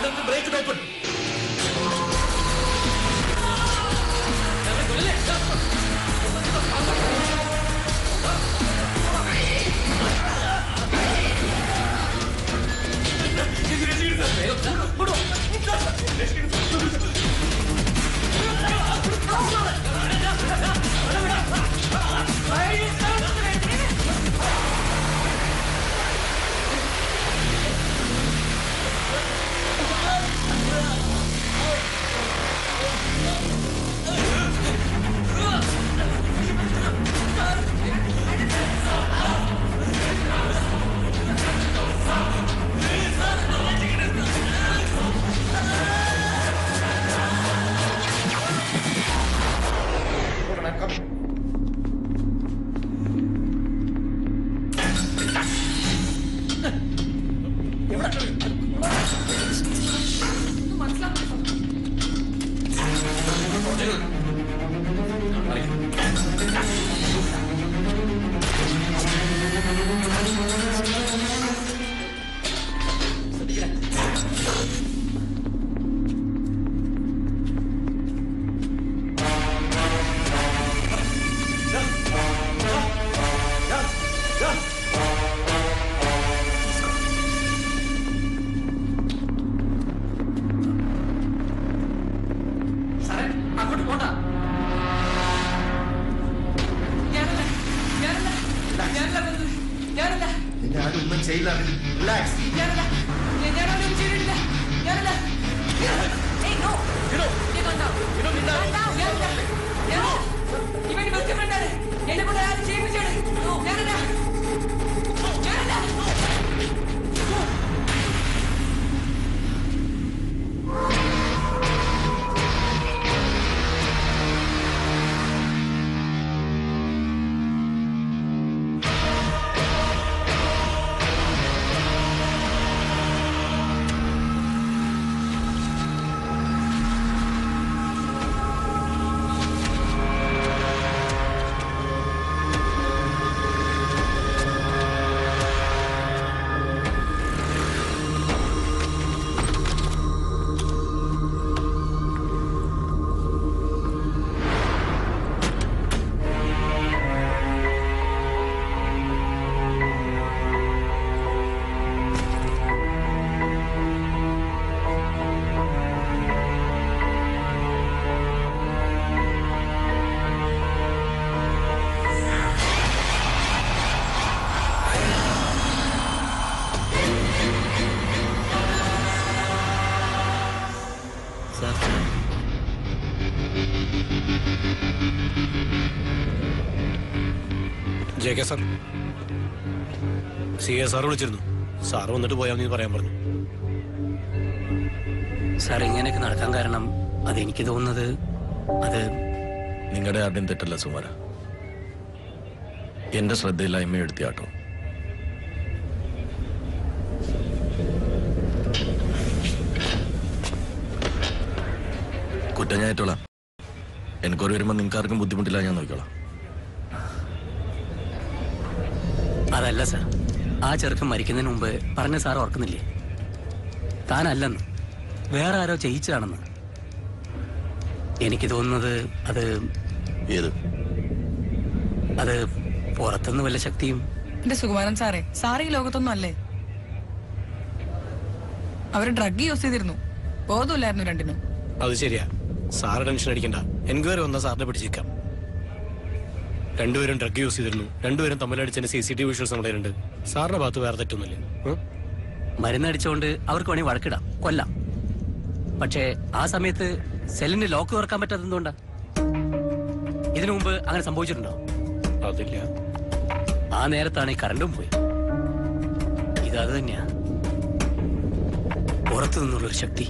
താങ്കൾക്ക് ബ്രേക്ക് ഓപ്പൺ
സാറേ അങ്ങോട്ട് പോണ്ട ഞാനല്ല ഞാനല്ല ഞാനല്ല കൊന്നത്. ഞാനല്ല
നിന്നെ ആരും ഒന്നും ചെയ്യില്ല റിലാക്സ്
ഞാനല്ല ഞാൻ- ഞാനവനൊന്നും ചെയ്തിട്ടില്ല ഞാനല്ല ഏയ്, no. You go down. ഞാനല്ല. ഞാനല്ല. ഇവൻ ബെസ്റ്റ് ഫ്രണ്ടാണ് എന്നെ കൊണ്ട് ആരും ചെയ്യിപ്പിച്ചാണ് ഞാനല്ല ഞാനല്ല
J K sir C A sir വിളിച്ചിരുന്നു സാർ വന്നിട്ട് പോയാൽ മതി എന്ന് പറയാൻ പറഞ്ഞു
സാർ ഇങ്ങനെയൊക്കെ നടക്കാൻ കാരണം അതെനിക്ക് തോന്നുന്നത് അത്
നിങ്ങളുടെ ആരുടെയും തെറ്റല്ല സുമാര എന്റെ ശ്രദ്ധയില്ലായ്മ എടുത്തിയാട്ടോ കുറ്റം ഞാൻ ഏറ്റോളാം എനിക്കൊരു വരുമ്പോൾ നിങ്ങൾക്ക് ആർക്കും ബുദ്ധിമുട്ടില്ല ഞാൻ നോക്കിക്കോളാം
അതല്ല സാർ ആ ചെറുക്കൻ മരിക്കുന്നതിന് മുമ്പ് പറഞ്ഞ സാർ ഓർക്കുന്നില്ലേ താനല്ലെന്ന് വേറെ ആരോ ചെയ്യിച്ചതാണെന്ന് എനിക്ക് തോന്നുന്നത് അത്
ഏത്
അത് പുറത്തുനിന്ന് വല്ല ശക്തിയും
എന്റെ സുകുമാരൻ സാറേ സാറ് ഈ ലോകത്തൊന്നും അല്ലേ അവര് ഡ്രഗ് യൂസ് ചെയ്തിരുന്നു ബോധമില്ലായിരുന്നു രണ്ടിനും
അത് ശരിയാ സാറ് ടെൻഷൻ അടിക്കണ്ട എൻക്വയറി വന്നാൽ സാറിനെ പിടിച്ചേക്കാം രണ്ടുപേരും ഡ്രഗ് യൂസ് ചെയ്തിരുന്നു രണ്ടുപേരും തമ്മിലടിച്ചതിന്റെ C C T V visuals നമ്മുടെ കയ്യിലുണ്ട് സാറിന്റെ ഭാഗത്ത് വേറെ തെറ്റൊന്നുമില്ല ഉം?
മരുന്നടിച്ചുകൊണ്ട് അവർക്ക് വേണമെങ്കിൽ വഴക്കിടാം കൊല്ലാം പക്ഷേ ആ സമയത്ത് സെല്ലിന് ലോക്ക് തുറക്കാൻ പറ്റാത്തത് എന്തുകൊണ്ടാ ഇതിനു മുമ്പ് അങ്ങനെ സംഭവിച്ചിട്ടുണ്ടോ
അതില്ല
ആ നേരത്താണ് ഈ കറണ്ടും പോയി ഇതത് തന്നെയാ പുറത്തു നിന്നുള്ളൊരു ശക്തി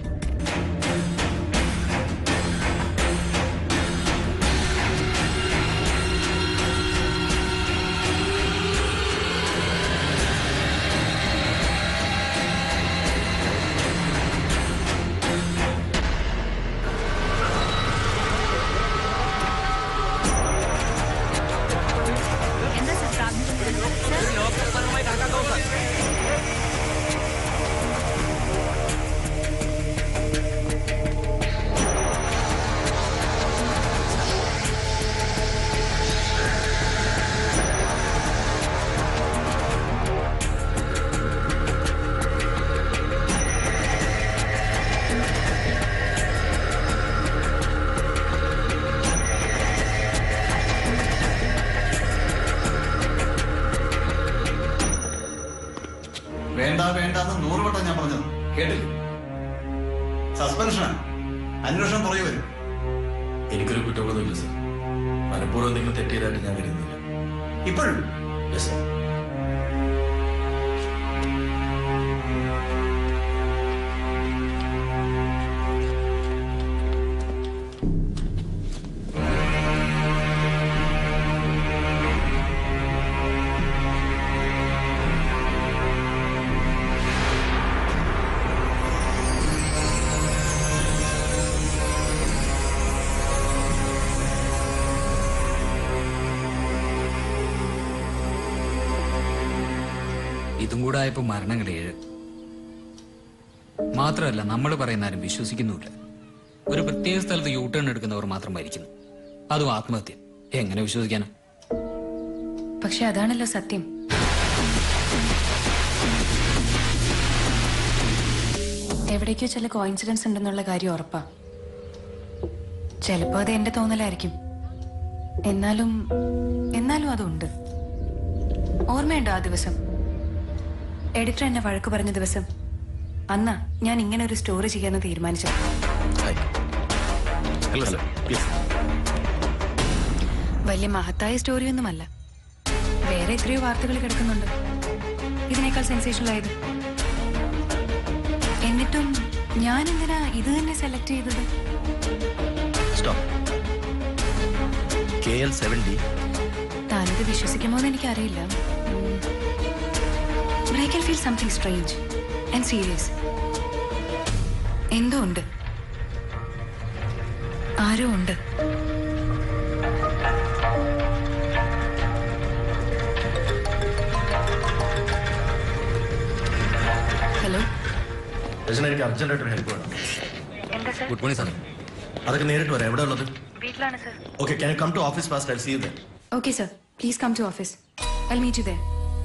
സസ്പെൻഷനാണ് അന്വേഷണം പുറകെ വരും
എനിക്കൊരു കുറ്റബോധമില്ല സർ മനഃപൂർവ്വം എന്തെങ്കിലും തെറ്റിയതായിട്ട് ഞാൻ കരുതുന്നില്ല
ഇപ്പോഴും
യെസ് സർ
ഇതും കൂടെ ആയപ്പോ മരണങ്ങൾ ഏഴ് മാത്രമല്ല നമ്മൾ പറയുന്ന ആരും വിശ്വസിക്കുന്നുമില്ല ഒരു പ്രത്യേക സ്ഥലത്ത് യൂ ടേൺ എടുക്കുന്നവർ മാത്രം മരിക്കുന്നു അതും ആത്മഹത്യ എങ്ങനെ വിശ്വസിക്കാനാ
പക്ഷെ അതാണല്ലോ സത്യം എവിടേക്കോ ചില കോയിൻസിഡൻസ് ഉണ്ടെന്നുള്ള കാര്യം ഉറപ്പാ ചിലപ്പോ അത് എന്റെ തോന്നലായിരിക്കും എന്നാലും എന്നാലും അതുണ്ട് ഓർമ്മയുണ്ടോ ആ ദിവസം എഡിറ്റർ എന്നെ വഴക്ക് പറഞ്ഞ ദിവസം അന്നാ ഞാൻ ഇങ്ങനെ ഒരു സ്റ്റോറി ചെയ്യാന്ന് തീരുമാനിച്ചത്
ഹലോ സർ പ്ലീസ്
വലിയ മഹത്തായ സ്റ്റോറിയൊന്നുമല്ല വേറെ എത്രയോ വാർത്തകൾ കിടക്കുന്നുണ്ട് ഇതിനേക്കാൾ സെൻസേഷണൽ ആയത് എന്നിട്ടും ഞാൻ എന്തിനാ ഇത് തന്നെ സെലക്ട് ചെയ്തത്
stop K L seven D
താനിത് വിശ്വസിക്കുമോ എന്ന് എനിക്കറിയില്ല I can feel something strange and serious എന്തോ ഉണ്ട് ആരോ ഉണ്ട് ഹലോ
രചന എനിക്ക് അർജന്റായിട്ട് ഒരു ഹെൽപ്പ് വേണം
എന്താ സർ
ഗുഡ് മോർണിംഗ് സാർ അതൊക്കെ നേരിട്ട് വരാം എവിടെ ഉള്ളത്
വീട്ടിലാണ് sir
okay can you come to office fast I see you there
okay sir please come to office I meet you there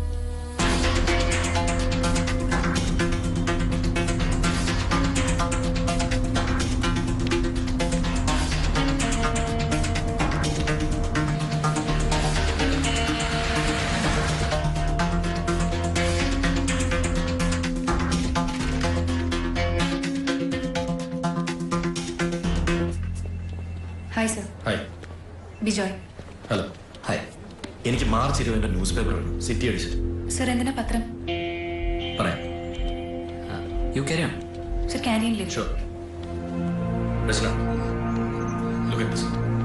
hi sir
hi
Bijoy
hello hi എനിക്ക് March ഇരുപതിന്റെ newspaper വേണം city edition
sir എന്തിനാ പത്രം
പറയാം
you carry
sir ക്യാൻറ്റീനിൽ
sure Rachana look at this.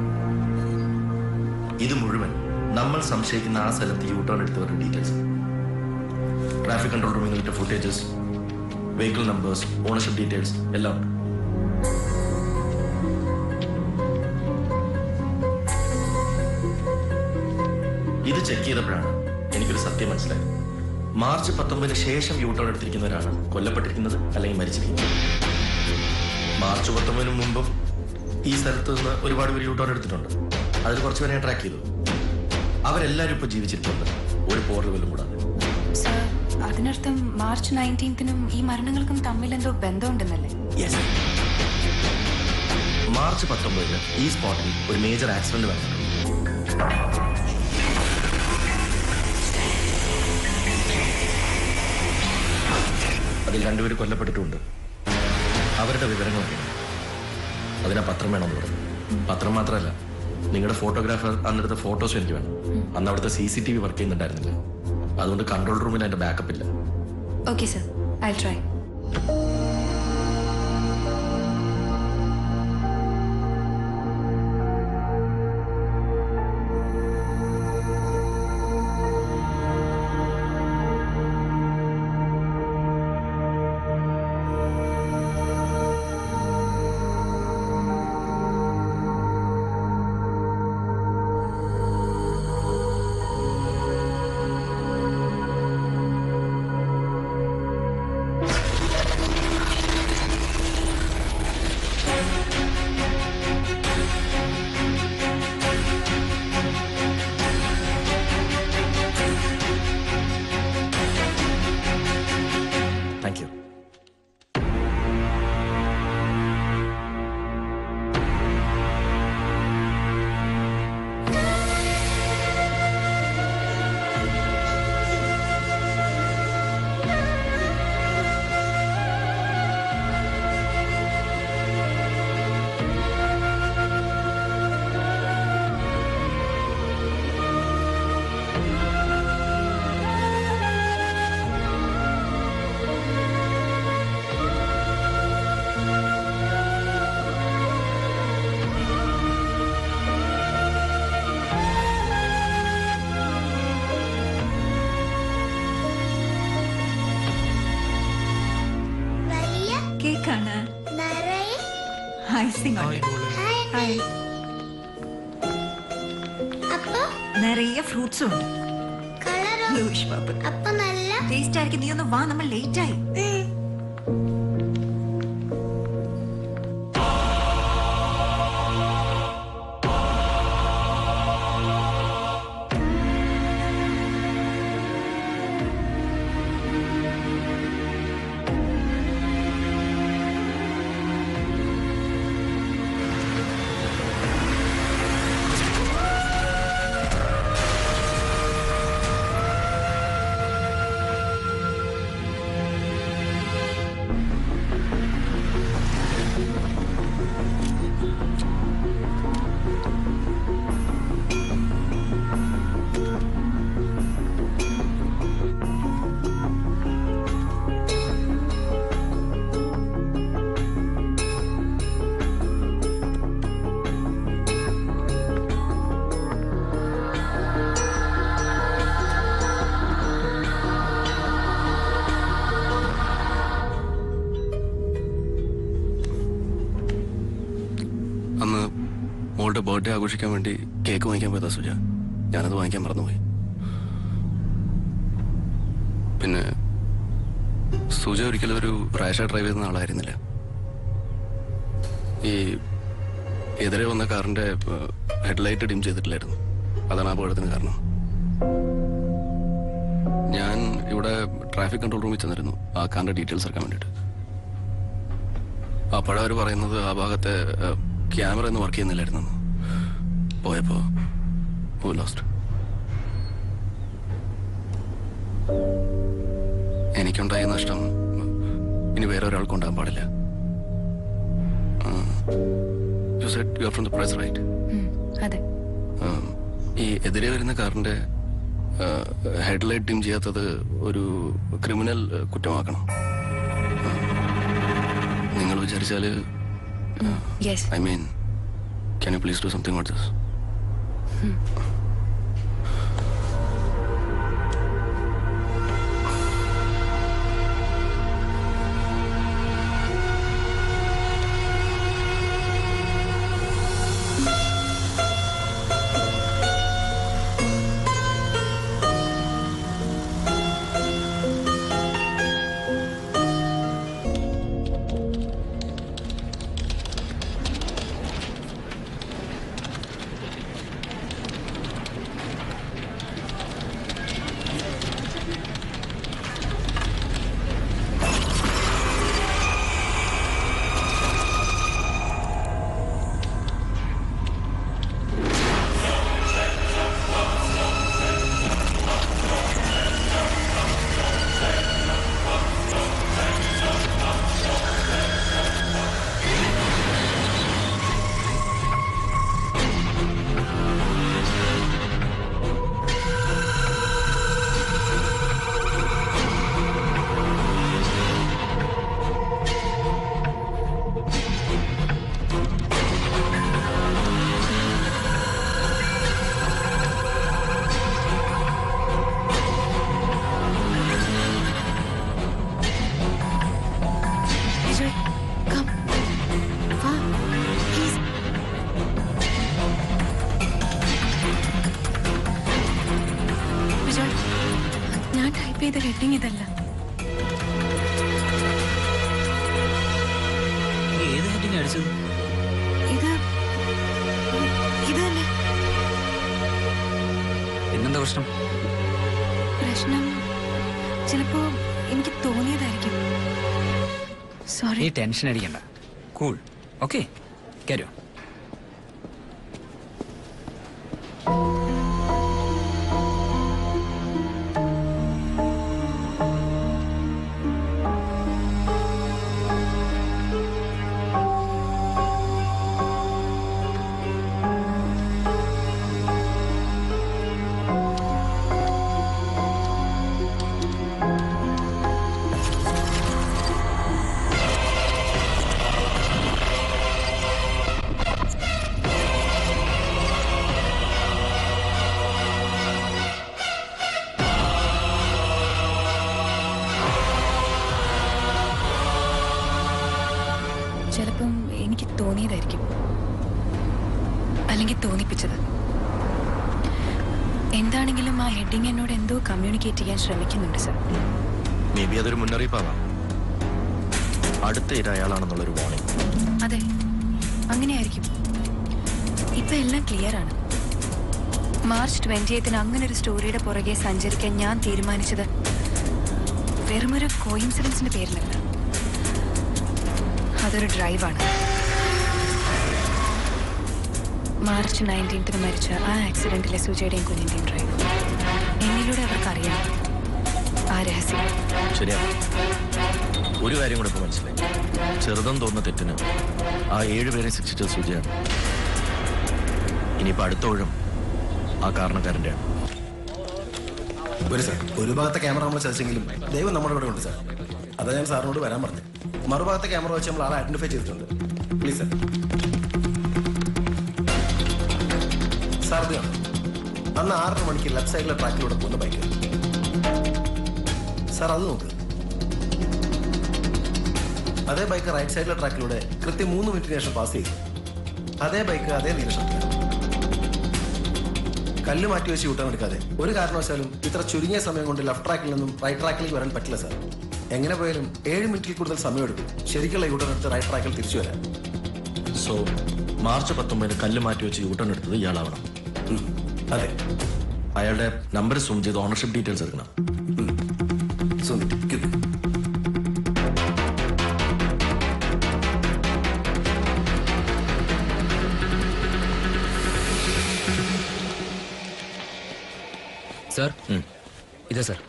ഇത് മുഴുവൻ നമ്മൾ സംശയിക്കുന്ന ആ സ്ഥലത്ത് യൂ ടേൺ എടുത്തവരുടെ ഡീറ്റെയിൽസ് ട്രാഫിക് കൺട്രോൾ റൂമിൽ കിട്ടിയ footages vehicle numbers ownership details എല്ലാം ഉണ്ട് ഇത് ചെക്ക് ചെയ്തപ്പോഴാണ് എനിക്കൊരു സത്യം മനസ്സിലായത് മാർച്ച് പത്തൊമ്പതിന് ശേഷം യൂ ടേൺ എടുത്തിരിക്കുന്നവരാണ് കൊല്ലപ്പെട്ടിരിക്കുന്നത് അല്ലെങ്കിൽ മരിച്ചിരിക്കുന്നത് മാർച്ച് പത്തൊമ്പതിന് മുമ്പും ഈ സ്ഥലത്ത് നിന്ന് ഒരുപാട് പേര് യൂ ടേൺ എടുത്തിട്ടുണ്ട് അതിൽ കുറച്ച് പേരെ ട്രാക്ക് ചെയ്തു അവരെല്ലാവരും ഇപ്പൊ ജീവിച്ചിരിപ്പുണ്ട് ഒരു പോർവലും കൂടാതെ
സർ അതിനർത്ഥം മാർച്ച് നയൻറ്റീൻത്തിനും ഈ മരണങ്ങൾക്കും തമ്മിൽ എന്തോ ബന്ധമുണ്ടെന്നല്ലേ
യെസ് മാർച്ച് പത്തൊമ്പതിന് ഈ സ്പോട്ടിൽ ഒരു മേജർ ആക്സിഡന്റ് നടന്നിട്ടുണ്ട് അതിൽ രണ്ടുപേര് കൊല്ലപ്പെട്ടിട്ടുണ്ട് അവരുടെ വിവരങ്ങളൊക്കെ അതിനാ പത്രം വേണമെന്ന് പറഞ്ഞു പത്രം മാത്രമല്ല നിങ്ങളുടെ ഫോട്ടോഗ്രാഫർ അന്നെടുത്ത ഫോട്ടോസും എനിക്ക് വേണം അന്ന് അവിടുത്തെ C C T V work ചെയ്യുന്നുണ്ടായിരുന്നില്ല അതുകൊണ്ട് കൺട്രോൾ റൂമിൽ അതിന്റെ ബാക്കപ്പ് ഇല്ല
okay sir I try
icing ഉണ്ട് ഹായ് നിറയെ ഫ്രൂട്ട്സും ഉണ്ട് ബ്ലൂയിഷ് പർപ്പിൾ
അപ്പൊ നല്ല
ടേസ്റ്റ് ആയിരിക്കും നീ ഒന്ന് വാ നമ്മൾ ലേറ്റ് ആയി
അന്ന് മോളുടെ ബർത്ത്ഡേ ആഘോഷിക്കാൻ വേണ്ടി കേക്ക് വാങ്ങിക്കാൻ പോയതാ സുജ ഞാനത് വാങ്ങിക്കാൻ മറന്നുപോയി പിന്നെ സുജ ഒരിക്കലും ഒരു റാഷ ഡ്രൈവ് ചെയ്യുന്ന ആളായിരുന്നില്ല ഈ എതിരെ വന്ന കാറിന്റെ ഹെഡ്ലൈറ്റ് ഡിം ചെയ്തിട്ടില്ലായിരുന്നു അതാണ് ആ അപകടത്തിന് കാരണം ഞാൻ ഇവിടെ ട്രാഫിക് കൺട്രോൾ റൂമിൽ ചെന്നിരുന്നു ആ കാറിന്റെ ഡീറ്റെയിൽസ് എടുക്കാൻ വേണ്ടിയിട്ട് അപ്പോഴാ അവർ പറയുന്നത് ആ ഭാഗത്തെ ക്യാമറ ഒന്നും വർക്ക് ചെയ്യുന്നില്ലായിരുന്നു പോയപ്പോ ലോസ്റ്റ് എനിക്കുണ്ടായ നഷ്ടം ഇനി വേറെ ഒരാൾക്കും ഉണ്ടാകാൻ പാടില്ല you said you are from the press right
അതെ
ഈ എതിരെ വരുന്ന കാറിന്റെ ഹെഡ്ലൈറ്റ് ഡിം ചെയ്യാത്തത് ഒരു ക്രിമിനൽ കുറ്റമാക്കണം ആ. നിങ്ങൾ വിചാരിച്ചാല്
yes
I mean can you please do something what this
Vijay come വാ പ്ലീസ് വിജയ് ഞാൻ ടൈപ്പ് ചെയ്ത ഹെഡിങ് ഇതല്ല
ഏത് ഹെഡിങ് അടിച്ചത്
ഇത് ഇത് തന്നെ
പിന്നെന്താ പ്രശ്നം
പ്രശ്നം ചിലപ്പോ എനിക്ക് തോന്നിയതായിരിക്കും സോറി
നീ ടെൻഷൻ അടിക്കണ്ട കൂൾ ഓക്കെ കയറോ
ചിലപ്പം എനിക്ക് തോന്നിയതായിരിക്കും അല്ലെങ്കിൽ തോന്നിപ്പിച്ചത് എന്താണെങ്കിലും ആ ഹെഡിങ് എന്നോട് എന്തോ കമ്മ്യൂണിക്കേറ്റ് ചെയ്യാൻ ശ്രമിക്കുന്നുണ്ട് സർ
മേ ബി അതൊരു മുന്നറിയിപ്പാവാം അടുത്ത ഇര അയാളാണെന്നുള്ളൊരു വാണിംഗ്
അതെ അങ്ങനെയായിരിക്കും ഇപ്പൊ എല്ലാം ക്ലിയർ ആണ് മാർച്ച് ട്വന്റി എയ്ത്തിന് അങ്ങനെ ഒരു സ്റ്റോറിയുടെ പുറകെ സഞ്ചരിക്കാൻ ഞാൻ തീരുമാനിച്ചത് വെറുമൊരു കോയിൻസിഡൻസിന്റെ പേരിലല്ല അതൊരു ഡ്രൈവാണ് മാർച്ച് നയൻറ്റീൻത്തിന് മരിച്ച ആ ആക്സിഡന്റിലെ സുജയുടെയും കുഞ്ഞിന്റെയും ഡ്രൈവ് എന്നിലൂടെ അവർക്ക് അറിയണം ആ രഹസ്യം
ശരിയാ ഒരു കാര്യം കൂടെ ഇപ്പൊ മനസ്സിലായി ചെറുതെന്ന് തോന്നുന്ന തെറ്റിന് ആ ഏഴുപേരെ ശിക്ഷിച്ചത് സുജയാണ് ഇനിയിപ്പോ അടുത്ത ഊഴം ആ കാരണക്കാരൻ്റെയാണ്
ഒരു സാർ ഒരു ഭാഗത്തെ ക്യാമറ നമ്മൾ ചതിച്ചെങ്കിലും ദൈവം നമ്മുടെ ഇവിടെ ഉണ്ട് സാർ അതാ ഞാൻ സാറിനോട് വരാൻ പറഞ്ഞു മറുഭാഗത്തെ ക്യാമറ വെച്ച് നമ്മൾ ആളെ ഐഡന്റിഫൈ ചെയ്തിട്ടുണ്ട് പ്ലീസ് സാർ സാർ ഇത് കാണും അന്ന് ആറര മണിക്ക് ലെഫ്റ്റ് സൈഡിലെ ട്രാക്കിലൂടെ പോകുന്ന ബൈക്ക് സാർ അത് നോക്ക് അതേ ബൈക്ക് റൈറ്റ് സൈഡിലെ ട്രാക്കിലൂടെ കൃത്യം മൂന്ന് മിനിറ്റിന് ശേഷം പാസ് ചെയ്തു അതേ ബൈക്ക് അതേ നീലഷത്തിലാണ് കല്ല് മാറ്റി വെച്ച് യൂട്ടേൺ എടുക്കാതെ ഒരു കാരണവശാലും ഇത്ര ചുരുങ്ങിയ സമയം കൊണ്ട് ലെഫ്റ്റ് ട്രാക്കിൽ നിന്നും റൈറ്റ് ട്രാക്കിലേക്ക് വരാൻ പറ്റില്ല സാർ എങ്ങനെ പോയാലും ഏഴ് മിനിറ്റിൽ കൂടുതൽ സമയമെടുക്കും ശരിക്കുള്ള യൂട്ടേൺ എടുത്ത് റൈറ്റ് ട്രാക്കിൽ തിരിച്ചു വരാൻ
സോ മാർച്ച് പത്തൊമ്പതിന് കല്ല് മാറ്റി വെച്ച് യൂട്ടേൺ എടുത്തത് ഇയാളാവണം
അതെ
അയാളുടെ നമ്പർ സൂം ചെയ്ത് ഓണർഷിപ്പ് ഡീറ്റെയിൽസ് എടുക്കണം
സുനിൽ
സർ ഇതാ സർ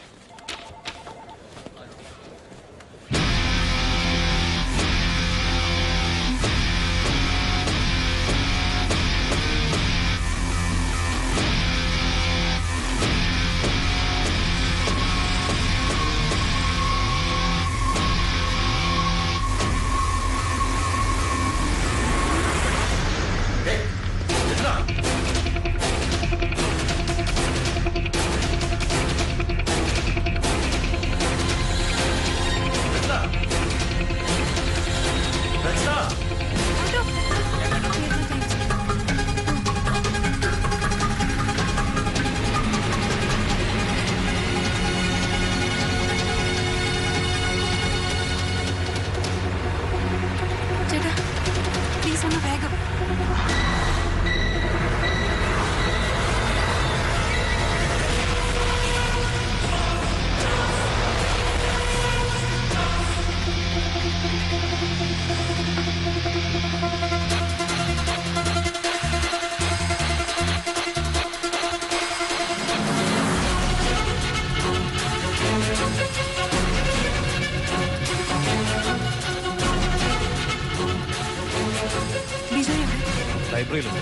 ചേട്ടാ പ്ലീസ് ഒന്ന് വേഗം ബിജോയ് എവിടെ
ലൈബ്രറിയിലുണ്ട്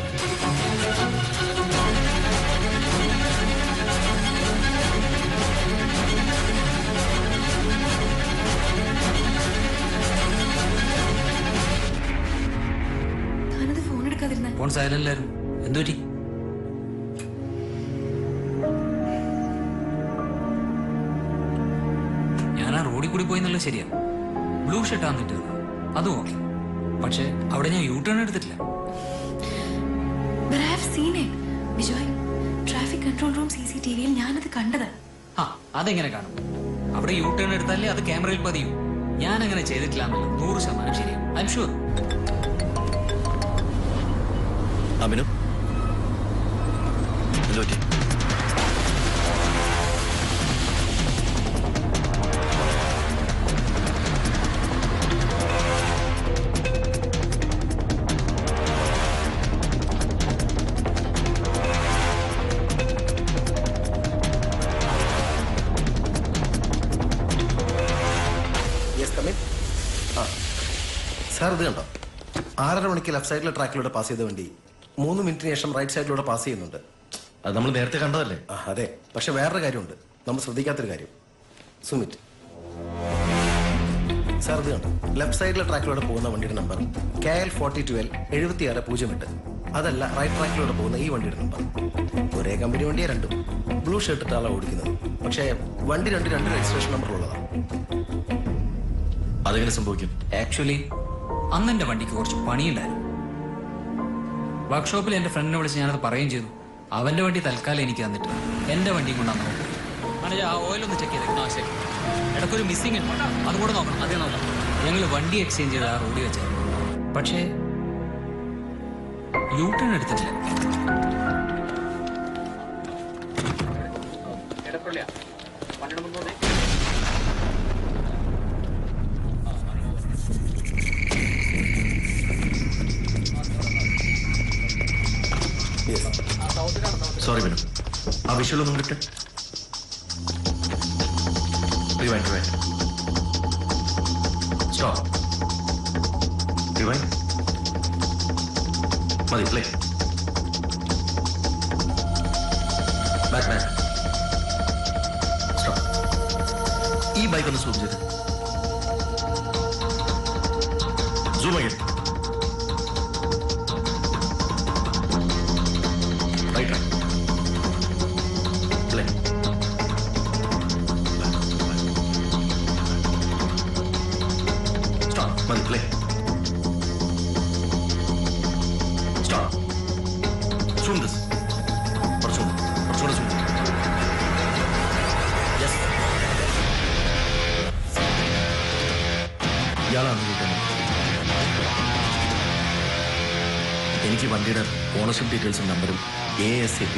താനത് ഫോൺ എടുക്കാതിരുന്ന
ഫോൺ സൈലന്റിലായിരുന്നു എന്തു പറ്റി ഞാൻ ആ റോഡിൽ കൂടി പോയി എന്നുള്ളത് ശരിയാ ബ്ലൂ ഷർട്ട് ആന്നിട്ട് അതും ഓക്കെ പക്ഷെ അവിടെ ഞാൻ യൂ ടേൺ എടുത്തിട്ടില്ല
But I have seen it. Bijoy traffic control room C C T വിയിൽ ഞാനത് കണ്ടത്
ആ അതെങ്ങനെ കാണും അവിടെ യൂ ടേൺ എടുത്താലേ അത് ക്യാമറയിൽ പതിയും ഞാൻ അങ്ങനെ ചെയ്തിട്ടില്ല എന്നുള്ളത് നൂറ് ശതമാനം ശരിയാണ് ഐ എം ഷുവർ
അമിനു എന്ത് പറ്റി
യെസ് കമ്മിൻ ആ സാർ ഇത് കണ്ടോ ആറര മണിക്ക് ലെഫ്റ്റ് സൈഡിലെ ട്രാക്കിലൂടെ പാസ് ചെയ്ത വണ്ടി മൂന്ന് മിനിറ്റിന് ശേഷം റൈറ്റ് സൈഡിലൂടെ പാസ് ചെയ്യുന്നുണ്ട്
അത് നമ്മൾ നേരത്തെ കണ്ടതല്ലേ
ആ അതെ പക്ഷെ വേറൊരു കാര്യമുണ്ട് നമ്മൾ ശ്രദ്ധിക്കാത്തൊരു കാര്യം സുമിറ്റ് സാർ ഇത് കണ്ടോ ലെഫ്റ്റ് സൈഡിലെ ട്രാക്കിലൂടെ പോകുന്ന വണ്ടിയുടെ number K L forty twelve എഴുപത്തിയാറ് പൂജ്യം എട്ട് അതല്ല റൈറ്റ് ട്രാക്കിലൂടെ പോകുന്ന ഈ വണ്ടിയുടെ നമ്പർ ഒരേ കമ്പനി വണ്ടിയെ രണ്ടും ബ്ലൂ ഷർട്ട് ഇട്ടാളാണ് ഓടിക്കുന്നത് പക്ഷേ വണ്ടി രണ്ട് രണ്ട് രജിസ്ട്രേഷൻ നമ്പർ ഉള്ളതാണ്
അതെങ്ങനെ സംഭവിക്കും
ആക്ച്വലി അന്ന് എൻ്റെ വണ്ടിക്ക് കുറച്ച് പണിയുണ്ടായിരുന്നു വർക്ക്ഷോപ്പിൽ എൻ്റെ ഫ്രണ്ടിനെ വിളിച്ച് ഞാനത് പറയുകയും ചെയ്തു അവൻ്റെ വണ്ടി തൽക്കാലം എനിക്ക് തന്നിട്ട് എൻ്റെ വണ്ടിയും കൊണ്ടാണ് നോക്കും മനുജ ആ ഓയിൽ ഒന്ന് ചെക്ക് ചെയ്തേ ആ ശരി ഇടയ്ക്കൊരു മിസ്സിംഗ് ഉണ്ട് അതും കൂടെ നോക്കണം അതേ നോക്കാം ഞങ്ങൾ വണ്ടി എക്സ്ചേഞ്ച് ചെയ്ത് ആ റോഡിൽ വെച്ചായിരുന്നു പക്ഷേ യൂ ടേൺ എടുത്തിട്ടില്ല
സോറി ബിനു ആ വിഷ്വൽ ഒന്നും കിട്ടെ റിവൈൻഡ് റിവൈൻഡ് സ്റ്റോപ്പ് റിവൈൻഡ് മതി പ്ലേ ബാക്ക് ബാക്ക് സ്റ്റോപ്പ് ഈ ബൈക്ക് ഒന്ന് സൂം ചെയ്ത് zoom again Right track. Play. Stop. മതി play. Stop. Zoom this. കുറച്ചുകൂടെ കുറച്ചുകൂടെ zoom. Yes. ഇയാളാണ് വീട്ടുന്നത് എനിക്ക് വണ്ടിയുടെ ഓണർഷിപ്പ് ഡീറ്റെയിൽസും നമ്പറും A S A P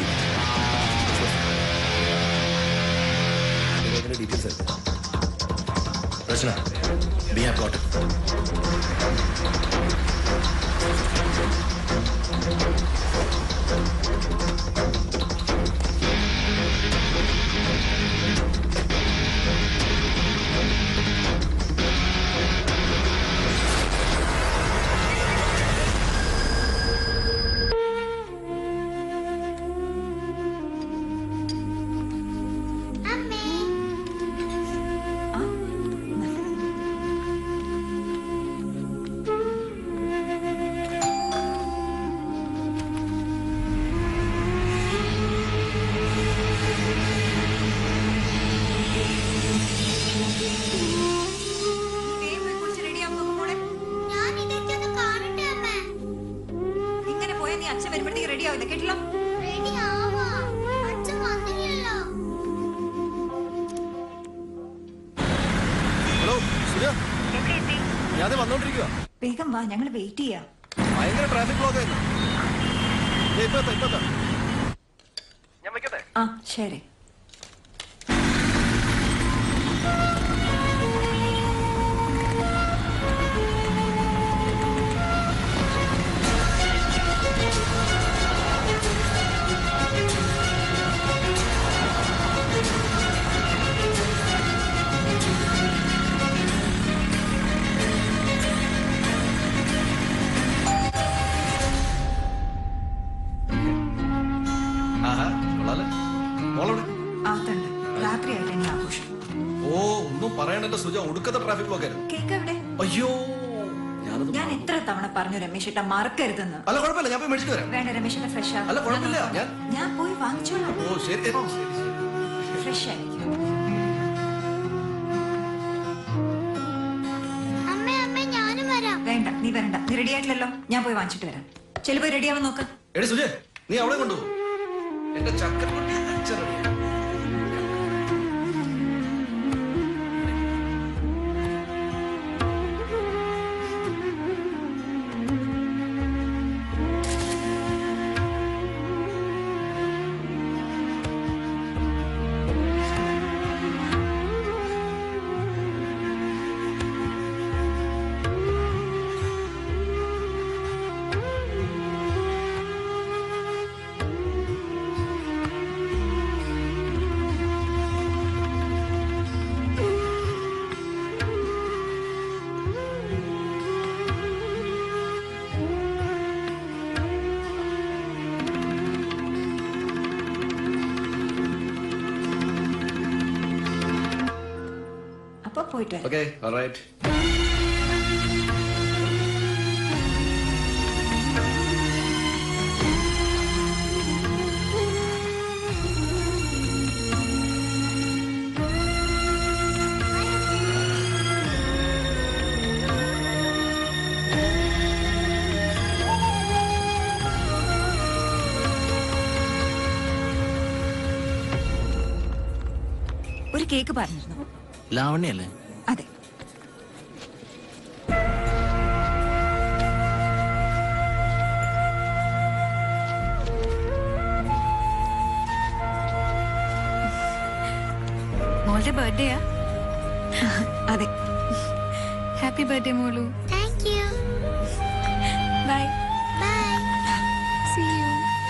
details
Rachana we have got
ഇങ്ങനെ പോയാൽ നീ അച്ഛൻ വരുമ്പോഴത്തേക്ക് റെഡി ആവില്ല കേട്ടില്ലോ
ഹലോ സുജ ഞാൻ വന്നോണ്ടിരിക്കുക
വേഗം വാ ഞങ്ങൾ വെയിറ്റ് ചെയ്യാം
ഭയങ്കര ട്രാഫിക് ബ്ലോക്ക് ആയിരുന്നു ദേ, ഇപ്പൊ എത്താം, ഇപ്പൊ എത്താം.
ആ ശരി
ആഹാ, കൊള്ളാലോ. മോളെവിടെ?
ആത്തുണ്ട് രാത്രിയായിട്ട് ഇനി ആഘോഷം
ഓ ഒന്നും പറയണ്ടല്ലോ സുജ ഒടുക്കത്തെ ട്രാഫിക് ബ്ലോക്ക് ആയിരുന്നു
കേക്ക് എവിടെ
അയ്യോ ഞാനത്
ഞാൻ എത്ര തവണ പറഞ്ഞു രമേശ് ഏട്ടാ മറക്കരുതെന്ന്
അല്ല കുഴപ്പമില്ല ഞാൻ പോയി മേടിച്ചിട്ട് വരാം
വേണ്ട രമേശിന്റെ ഫ്രഷ്
അല്ല കുഴപ്പമില്ല ഞാൻ
ഞാൻ പോയി വാങ്ങിച്ചോളാം
ഓ ശരി
ഫ്രഷ് ആയിരിക്കും വേണ്ട നീ വരണ്ട നീ റെഡി ആയിട്ടില്ലല്ലോ ഞാൻ പോയി വാങ്ങിച്ചിട്ട് വരാം ചെല്ലു പോയി റെഡി ആവാൻ നോക്ക്
എടി സുജേ നീ അവളെ കൊണ്ടുപോ എന്റെ ചക്കരക്കുട്ടി അച്ഛൻ ready ആ.
അപ്പൊ പോയിട്ട് വരാം
Okay, all right.
ഒരു കേക്ക് പറഞ്ഞിരുന്നു
ലാവണ്യല്ലേ
അതെ
മോളുടെ ബർത്ത്ഡേയാ
അതെ
ഹാപ്പി ബർത്ത്ഡേ മോളു
thank you
bye
bye
see you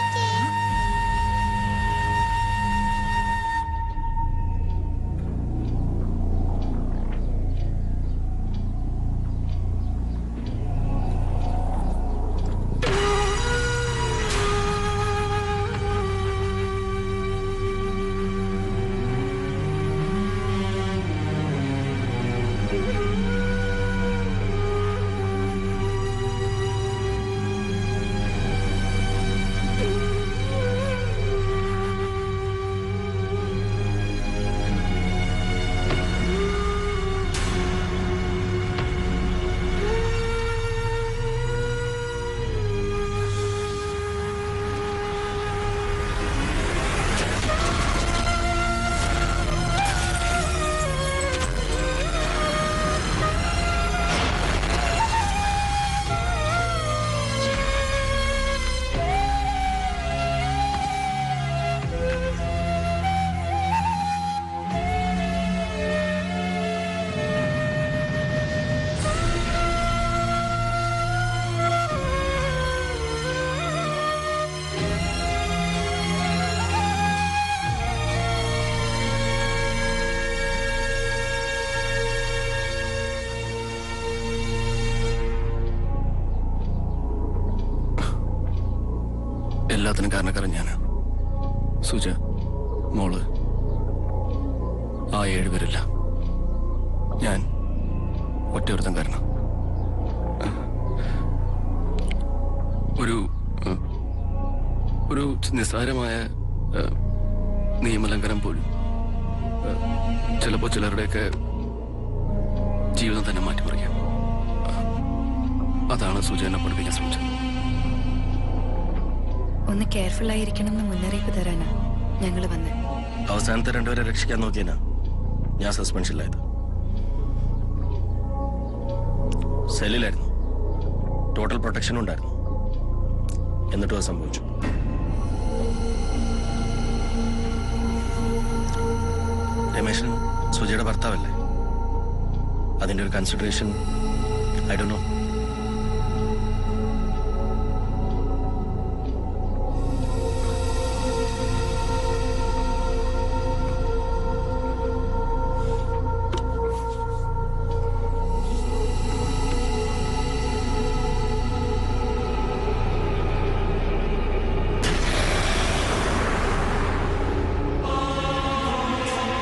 എല്ലാത്തിനും കാരണക്കാരൻ ഞാനാ സുജ മോള് ആ ഏഴുപേരില്ല ഞാൻ ഒറ്റയൊരുത്തൻ കാരണം ഒരു ഏഹ്, ഒരു നിസ്സാരമായ ഏഹ്, നിയമലംഘനം പോലും ഏഹ്, ചിലപ്പോ ചിലരുടെയൊക്കെ ജീവിതം തന്നെ മാറ്റിമറിക്കാം ഏഹ്, അതാണ് സുജ എന്നെ പഠിപ്പിക്കാൻ ശ്രമിച്ചത്
ഒന്ന് കെയർഫുൾ ആയിരിക്കണം എന്ന് മുന്നറിയിപ്പ് തരാനാ ഞങ്ങൾ വന്ന്
അവസാനത്തെ രണ്ടുപേരെ രക്ഷിക്കാൻ നോക്കിയനാ ഞാൻ സസ്പെൻഷനിലായത് സെല്ലിലായിരുന്നു ടോട്ടൽ പ്രൊട്ടക്ഷനും ഉണ്ടായിരുന്നു എന്നിട്ടും അത് സംഭവിച്ചു രമേശൻ സുജയുടെ ഭർത്താവല്ലേ അതിന്റെ ഒരു കൺസിഡറേഷൻ ഐ ഡോ നോ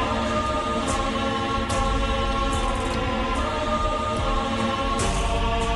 ആ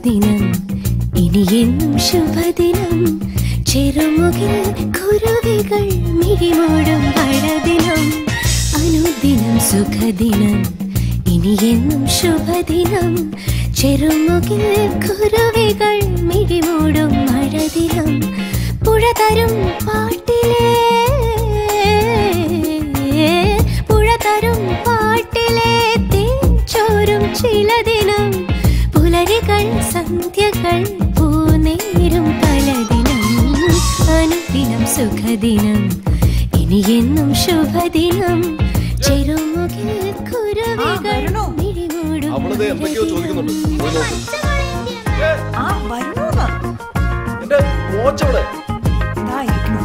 സുഖദിനം ഇനിയെന്നും ശുഭദിനം ചെറുമുകിൽ കുരുവികൾ മിഴിമൂടും പഴദിനം അനുദിനം സുഖദിനം ഇനിയെന്നും ശുഭദിനം ചെറുമുകിൽ കുരുവികൾ മിഴിമൂടും മഴദിനം പുഴ തരും പാട്ടിലേ പുഴ തരും പാട്ടിലെ തേച്ചോരും ചില ദിനം പുലരികൾ സന്ധ്യകൾ പൂനേരും പലദിനം അനുദിനം സുഖദിനം ഇനിയെന്നും ശുഭദിനം ചെറുമുകിൽ കുരുവികൾ മിഴിമൂടും
അവളത് എന്തൊക്കെയോ ചോദിക്കുന്നുണ്ട് പോയി നോക്ക്
ആ വരണോന്ന്
എന്റെ മോച്ചവിടെ
ദാ ഇരിക്കുന്നു.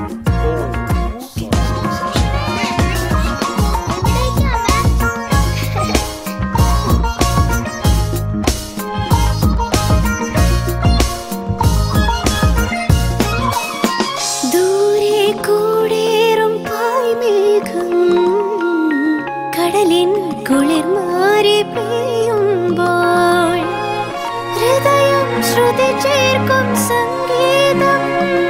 ദൂരെ കൂടേറും പായ്മേഘം കടലിൻ കുളിർ മാറി പെയ്യുമ്പോൾ ഹൃദയം ശ്രുതി ചേർക്കും സംഗീതം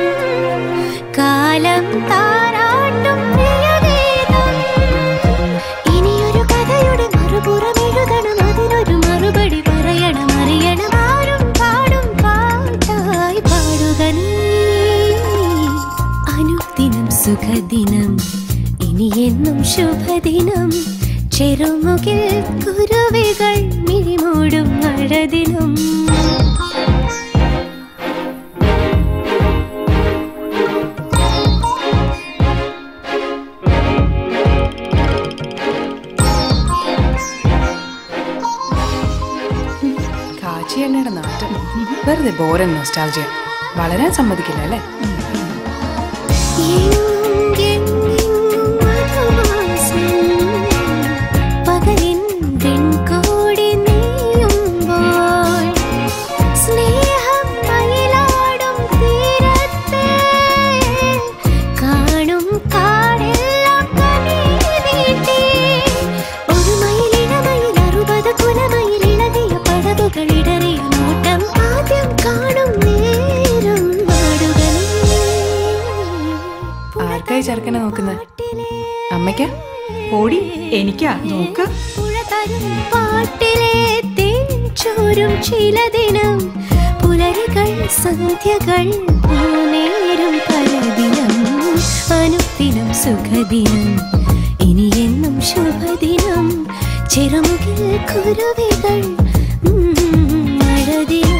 കാലം താരാട്ടും പ്രിയഗീതം ഇനിയൊരു കഥയുടെ മറുപുറം എഴുതണം അതിനൊരു മറുപടി പറയണം അറിയണം ആരും പാടും പാട്ടായി പാടുക നീ അനുദിനം സുഖദിനം ഇനിയെന്നും ശുഭദിനം ചെറുമുകിൽ കുരുവികൾ മിഴിമൂടും മഴദിനം
കാച്ചി എണ്ണയുടെ നാട്ടം വെറുതെ ബോറൻ നൊസ്റ്റാൾജിയ വളരാൻ സമ്മതിക്കില്ല അല്ലേ
പകലിൻ വെൺകോടി നീയുമ്പോൾ സ്നേഹം മയിലാടും തീരത്തെ കാണും കാടെല്ലാം കണ്ണീരീട്ടി ഒരു മയിലിടമയിൽ അറുപത് കുലമയിൽ ഇളകിയ പടവുകൾ ഇടറിയ നോട്ടം ആദ്യം കാണും നേരം നാടുകൾ
ആർക്കായി ചെറുക്കനെ നോക്കുന്നത് അമ്മയ്ക്കാ ഓടി എനിക്കാ നോക്ക
പുഴ തരും പാട്ടിലെ തേൻചോരും ചില ദിനം പുലരികൾ സന്ധ്യകൾ പൂനേരും പലദിനം അനുദിനം സുഖദിനം ഇനിയെന്നും ശുഭദിനം ചെറുമുകിൽ കുരുവികൾ ഉം, മഴദിനം